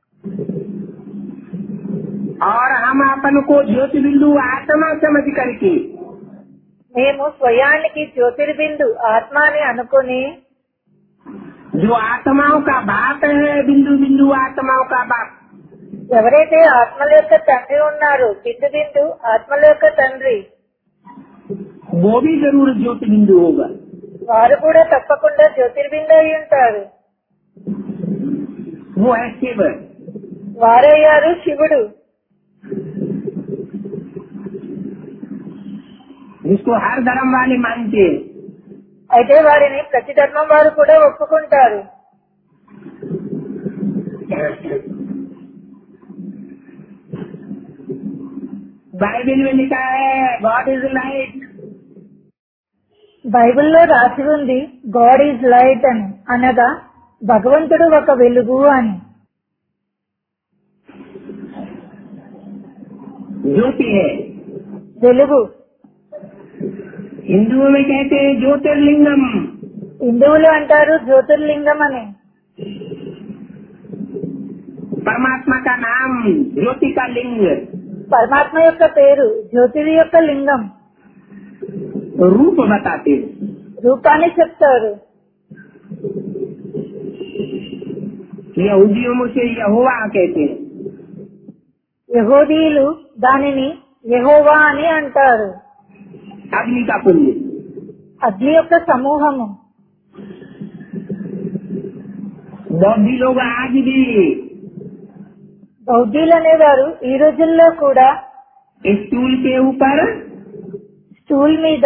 और हम अपन को ज्योति बिंदु आत्मा समझ करके మేము స్వయానికి జ్యోతిర్బిందు ఆత్మ అని అనుకుని जो आत्माओं का बाप है बिंदु बिंदु आत्माओं का बाप ఎవరైతే ఆత్మల యొక్క తండ్రి ఉన్నారో బిందు బిందు ఆత్మల యొక్క తండ్రి वो भी जरूर ज्योति बिंदु होगा వారు కూడా తప్పకుండా జ్యోతిర్బిందు అయి ఉంటారు वो है शिव వారయ్యారు శివుడు जिसको हर धर्म वाले मानते हैं అయితే వారిని ప్రతి ధర్మం వారు కూడా ఒప్పుకుంటారు बाइबल में लिखा है गॉड इज लाइट బైబిల్లో రాసి ఉంది గాడ్ ఈజ్ లైట్ అని అనగా భగవంతుడు ఒక వెలుగు అని ज्योति है వెలుగు हिंदुओं में कहते हैं ज्योतिर्लिंगम హిందువులు అంటారు జ్యోతిర్లింగం అని परमात्मा का नाम ज्योति का लिंग పరమాత్మ యొక్క పేరు జ్యోతిరి యొక్క లింగం रूप बताते हैं రూపాన్ని చెప్తారు यहूदियों में से यहोवा कहते हैं యహోదీయులు దానిని యెహోవా అని అంటారు अग्नि का पुंज అగ్ని యొక్క సమూహము बौद्धि लोग आज भी బౌద్ధీలు అనేవారు ఈ రోజుల్లో కూడా स्टूल के ऊपर స్టూల్ మీద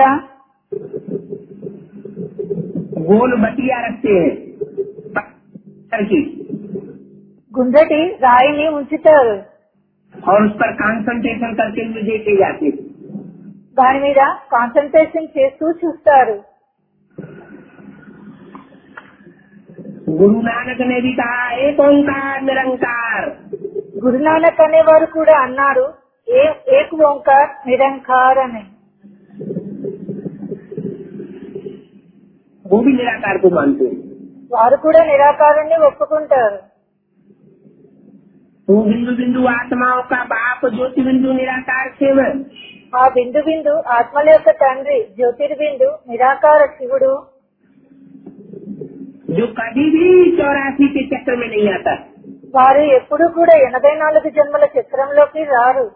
गोल बटिया रखते हैं पत्थर की గుండ్రటి రాయిని ఉంచుతారు और उस पर कंसंट्रेशन करते हुए देखे जाते हैं। దాని మీద కాన్సన్ట్రేషన్ చేస్తూ చూస్తారు गुरु नानक ने भी कहा एक ओंकार निरंकार గురునానక్ అనేవారు కూడా అన్నారు ఏ ఏక్ ఓంకార్ నిరంకార్ అని वो भी निराकार को मानते हैं వారు కూడా నిరాకారాన్ని ఒప్పుకుంటారు वो बिंदु बिंदु आत्माओं का बाप ज्योति बिंदु निराकार शिव ఆ బిందు బిందు ఆత్మల యొక్క తండ్రి జ్యోతిర్బిందు నిరాకార శివుడు जो कभी भी चौरासी के चक्र में नहीं आता వారు ఎప్పుడు కూడా ఎనభై నాలుగు జన్మల చక్రంలోకి రారు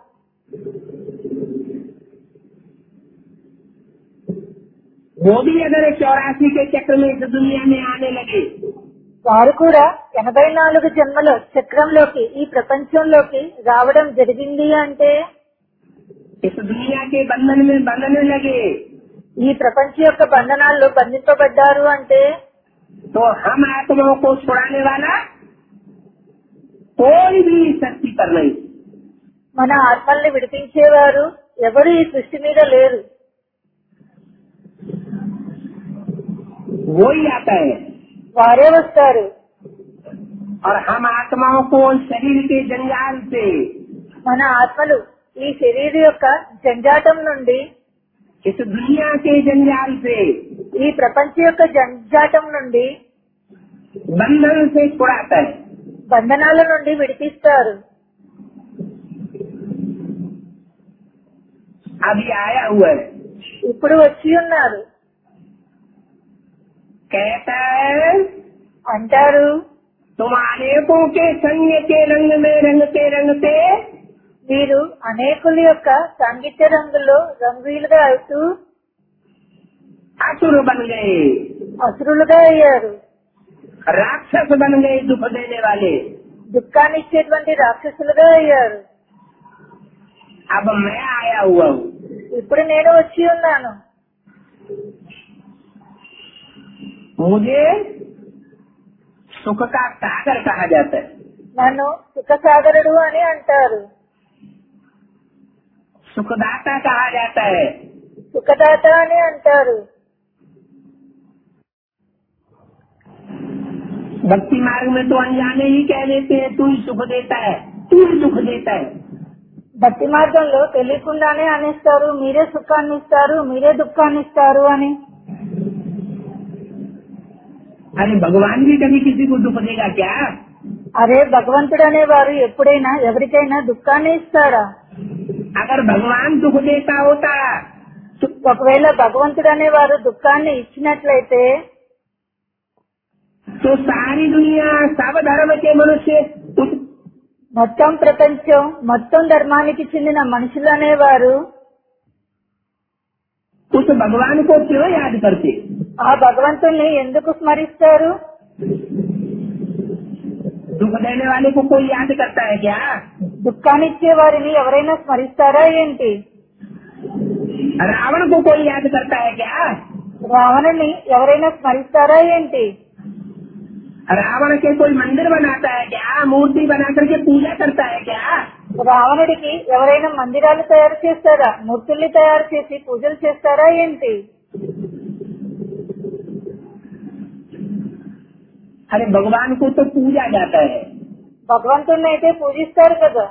वो भी अगर चौरासी के चक्र में इस दुनिया में आने लगे వారు కూడా ఎనభై నాలుగు జన్మల చక్రంలోకి ఈ ప్రపంచంలోకి రావడం జరిగింది అంటే इस दुनिया के बंधन में बंधने लगे ఈ ప్రపంచ యొక్క బంధనాల్లో బంధింపబడ్డారు అంటే तो हम आत्माओं को छुड़ाने वाला कोई भी शक्ति पर नहीं మన ఆత్మల్ని విడిపించేవారు ఎవరు ఈ సృష్టి మీద లేరు वो ही आता है వారే వస్తారు और हम आत्माओं को शरीर के जंजाल से మన ఆత్మలు ఈ శరీర యొక్క జంజాటం నుండి इस दुनिया के जंजाल से ఈ ప్రపంచ యొక్క జంజాటం నుండి बंधन से छुड़ाता है బంధనాల నుండి విడిపిస్తారు अभी आया हुआ है ఇప్పుడు వచ్చి ఉన్నారు कहता है అంటారు तुम अनेकों के संग के रंग में रंगते रंगते మీరు అనేకుల యొక్క సంగీత రంగులో రంగులుగా అవుతూ असुर बन गए అసురులుగా అయ్యారు राक्षस बन गए दुख देने वाले దుఃఖాన్ని ఇచ్చేటువంటి రాక్షసులుగా అయ్యారు अब मैं आया हुआ हूँ ఇప్పుడు నేను వచ్చి ఉన్నాను मुझे सुख का सागर कहा जाता है నన్ను సుఖసాగరుడు అని అంటారు सुखदाता कहा जाता है సుఖదాత అని అంటారు भक्ति मार्ग में तो अनजाने ही कह देते हैं तू ही सुख देता है तू ही सुख देता है భక్తి మార్గంలో తెలియకుండానే అనేస్తారు మీరే సుఖాన్ని ఇస్తారు మీరే దుఃఖాన్ని ఇస్తారు అని अरे भगवान भी कभी किसी को दुख देगा क्या అరే భగవంతుడు అనేవారు ఎప్పుడైనా ఎవరికైనా దుఃఖాన్ని ఇస్తారా अगर भगवान दुख देता होता ఒకవేళ భగవంతుడు అనేవారు దుఃఖాన్ని ఇచ్చినట్లయితే तो सारी दुनिया सब धर्म के मनुष्य उस మొత్తం ప్రపంచం మొత్తం ధర్మానికి చెందిన మనుషులు అనేవారు उस भगवान को क्यों याद करते ఆ భగవంతుణ్ణి ఎందుకు స్మరిస్తారు दुख देने वाले को कोई याद करता है क्या దుఃఖాన్ని ఇచ్చే వారిని ఎవరైనా స్మరిస్తారా ఏంటి रावण को कोई याद करता है क्या రావణుని ఎవరైనా స్మరిస్తారా ఏంటి रावण के कोई मंदिर बनाता है क्या मूर्ति बना करके पूजा करता है क्या రావణుడికి ఎవరైనా మందిరాలు తయారు చేస్తారా మూర్తుల్ని తయారు చేసి పూజలు చేస్తారా ఏంటి अरे भगवान को तो पूजा जाता है భగవంతుణ్ణి అయితే పూజిస్తారు కదా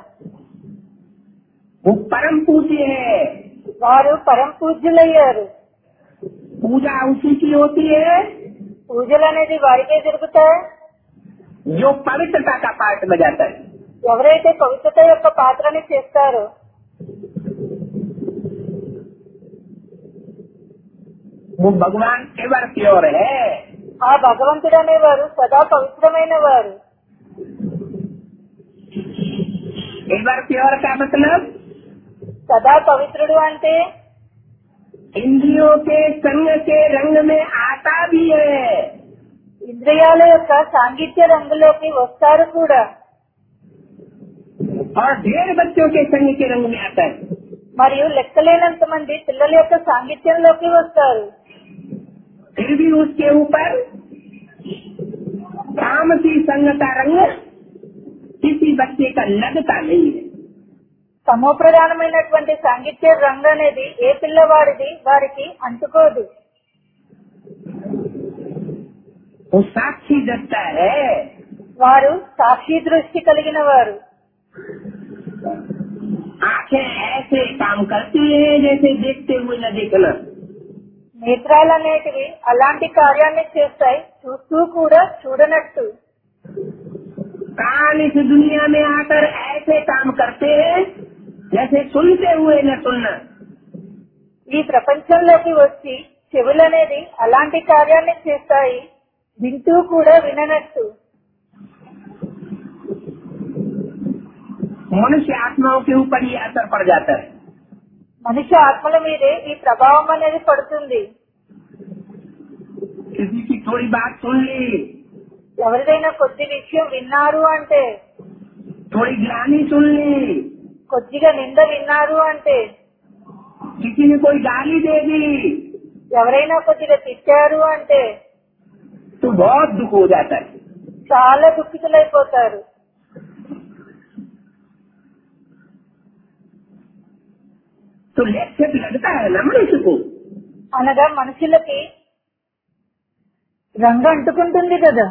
वो परम पूज्य है వారు పరం పూజ్యులయ్యారు पूजा उसी की होती है పూజలు అనేది వారికే జరుగుతాయి जो पवित्रता का पाठ बजाता है ఎవరైతే పవిత్రత యొక్క పాత్రని చేస్తారో वो भगवान एवर प्योर है ఆ భగవంతుడు అనేవారు సదా పవిత్రమైన వారు एवर प्योर का मतलब సదా పవిత్రుడు అంటే इंद्रियों के संग के रंग में आता भी है ఇంద్రియాల యొక్క సాంగిత్య రంగులోకి వస్తారు కూడా और ढेर बच्चों के संग के रंग में आता है మరియు లెక్కలేనంత మంది పిల్లల యొక్క సాంగిత్యంలోకి వస్తారు फिर भी उसके ऊपर काम की संग का रंग किसी बच्चे का लगता नहीं है సమోప్రధానమైనటువంటి సాంగిత్య రంగు అనేది ఏ పిల్లవాడిది వారికి అంటుకోదు वो साक्षी दृष्टा है వారు సాక్షి దృష్టి కలిగిన వారు आंखें ऐसे काम करती हैं जैसे देखते हुए न देखना నేత్రాలు అనేటివి అలాంటి కార్యాన్ని చేస్తాయి చూస్తూ కూడా చూడనట్టు कान इस दुनिया में आकर ऐसे काम करते हैं जैसे सुनते हुए न सुनना ఈ ప్రపంచంలోకి వచ్చి చెవులు అనేది అలాంటి కార్యాన్ని చేస్తాయి వింటూ కూడా విననట్టు मनुष्य आत्माओं के ऊपर ये असर पड़ जाता है మనిషి ఆత్మల మీదే ఈ ప్రభావం అనేది పడుతుంది किसी की थोड़ी बात सुन ली ఎవరిదైనా కొద్ది విషయం విన్నారు అంటే थोड़ी ग्लानी सुन ली కొద్దిగా నింద విన్నారు అంటే किसी ने कोई गाली दे दी ఎవరైనా కొద్దిగా తిట్టారు అంటే तो बहुत दुख हो जाता है చాలా దుఃఖితులైపోతారు तो लेक्चर लगता है ना मनुष्य को అనగా మనుషులకి రంగు అంటుకుంటుంది కదా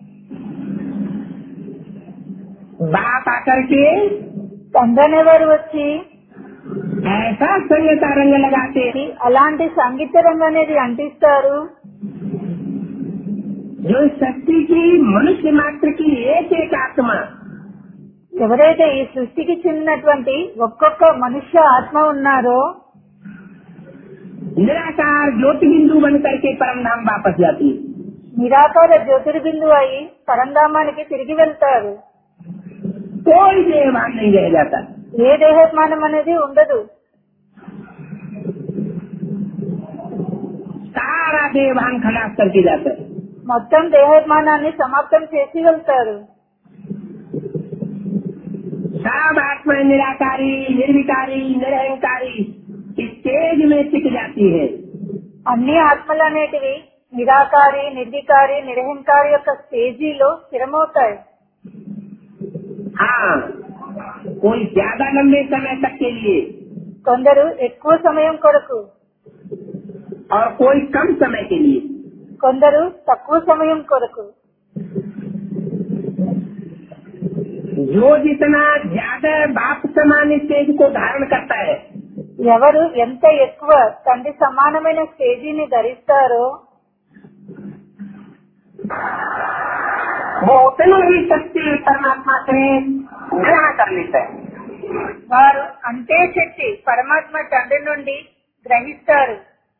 बाप आकर के తండ్రి అనేవారు వచ్చి ऐसा संग का रंग लगाते हैं అలాంటి సంగీత రంగు అనేది అంటిస్తారు जो इस शक्ति की मनुष्य मात्र की एक एक आत्मा ఎవరైతే ఈ సృష్టికి చెందినటువంటి ఒక్కొక్క మనుష్య ఆత్మ ఉన్నారో निराकार ज्योति बिंदु बन करके परम धाम वापस जाती है నిరాకార జ్యోతిర్బిందు అయి పరంధామానికి తిరిగి వెళ్తారు कोई देहभान नहीं रह जाता ఏ దేహస్మానం అనేది ఉండదు सारा देहभान खलास करके जाता है మొత్తం దేహాభిమానాన్ని సమాప్తం చేసి వెళ్తారు सब आत्मा निराकारी निर्विकारी निरहंकारी इस तेज में टिक जाती है అన్ని ఆత్మలు అనేటివి నిరాకారి నిర్వికారి నిరహంకారి యొక్క స్టేజీలో స్థిరమవుతాయి हाँ कोई ज्यादा लंबे समय तक के लिए కొందరు ఎక్కువ సమయం కొరకు और कोई कम समय के लिए కొందరు తక్కువ సమయం కొరకు जो जितना ज्यादा बाप समान स्टेज को धारण करता है ఎవరు ఎంత ఎక్కువ తండ్రి సమానమైన స్టేజీని ధరిస్తారో वो उतना ही शक्ति परमात्मा से ग्रहण कर लेता है వారు అంతే శక్తి పరమాత్మ తండ్రి నుండి గ్రహిస్తారు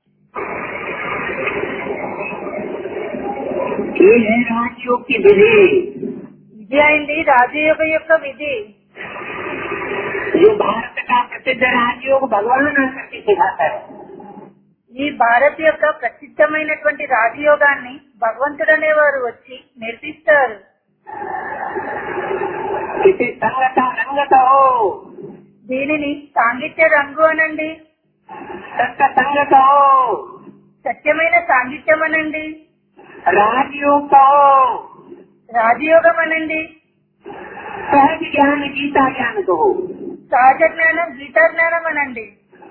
ये है राजयोग की विधि ఇది అయింది రాజయోగ యొక్క విధి जो भारत का प्रसिद्ध राजयोग भगवान करके सिखाता है ఈ భారత్ యొక్క ప్రసిద్ధమైనటువంటి రాజయోగాన్ని భగవంతుడు అనేవారు వచ్చి నేర్పిస్తారు इसे संग का रंग कहो దీనిని సాంగిత్య రంగు అనండి सत्य संग कहो సత్యమైన సాంగిత్యం అనండి राजयोग कहो రాజయోగం అనండి सहज ज्ञान गीता ज्ञान कहो సహజ జ్ఞానం గీతా జ్ఞానం అనండి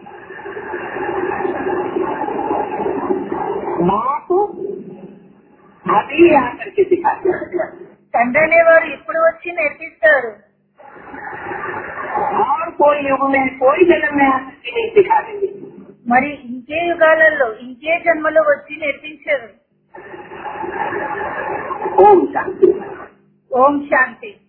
बाप अभी आकर के सिखाते हैं తండ్రి అనేవారు ఇప్పుడు వచ్చి నేర్పిస్తారు और कोई युग में कोई जन्म में आकर के नहीं सिखा देंगे మరి ఇంకే యుగాలలో ఇంకే జన్మలో వచ్చి నేర్పించారు ओम शांति ఓం శాంతి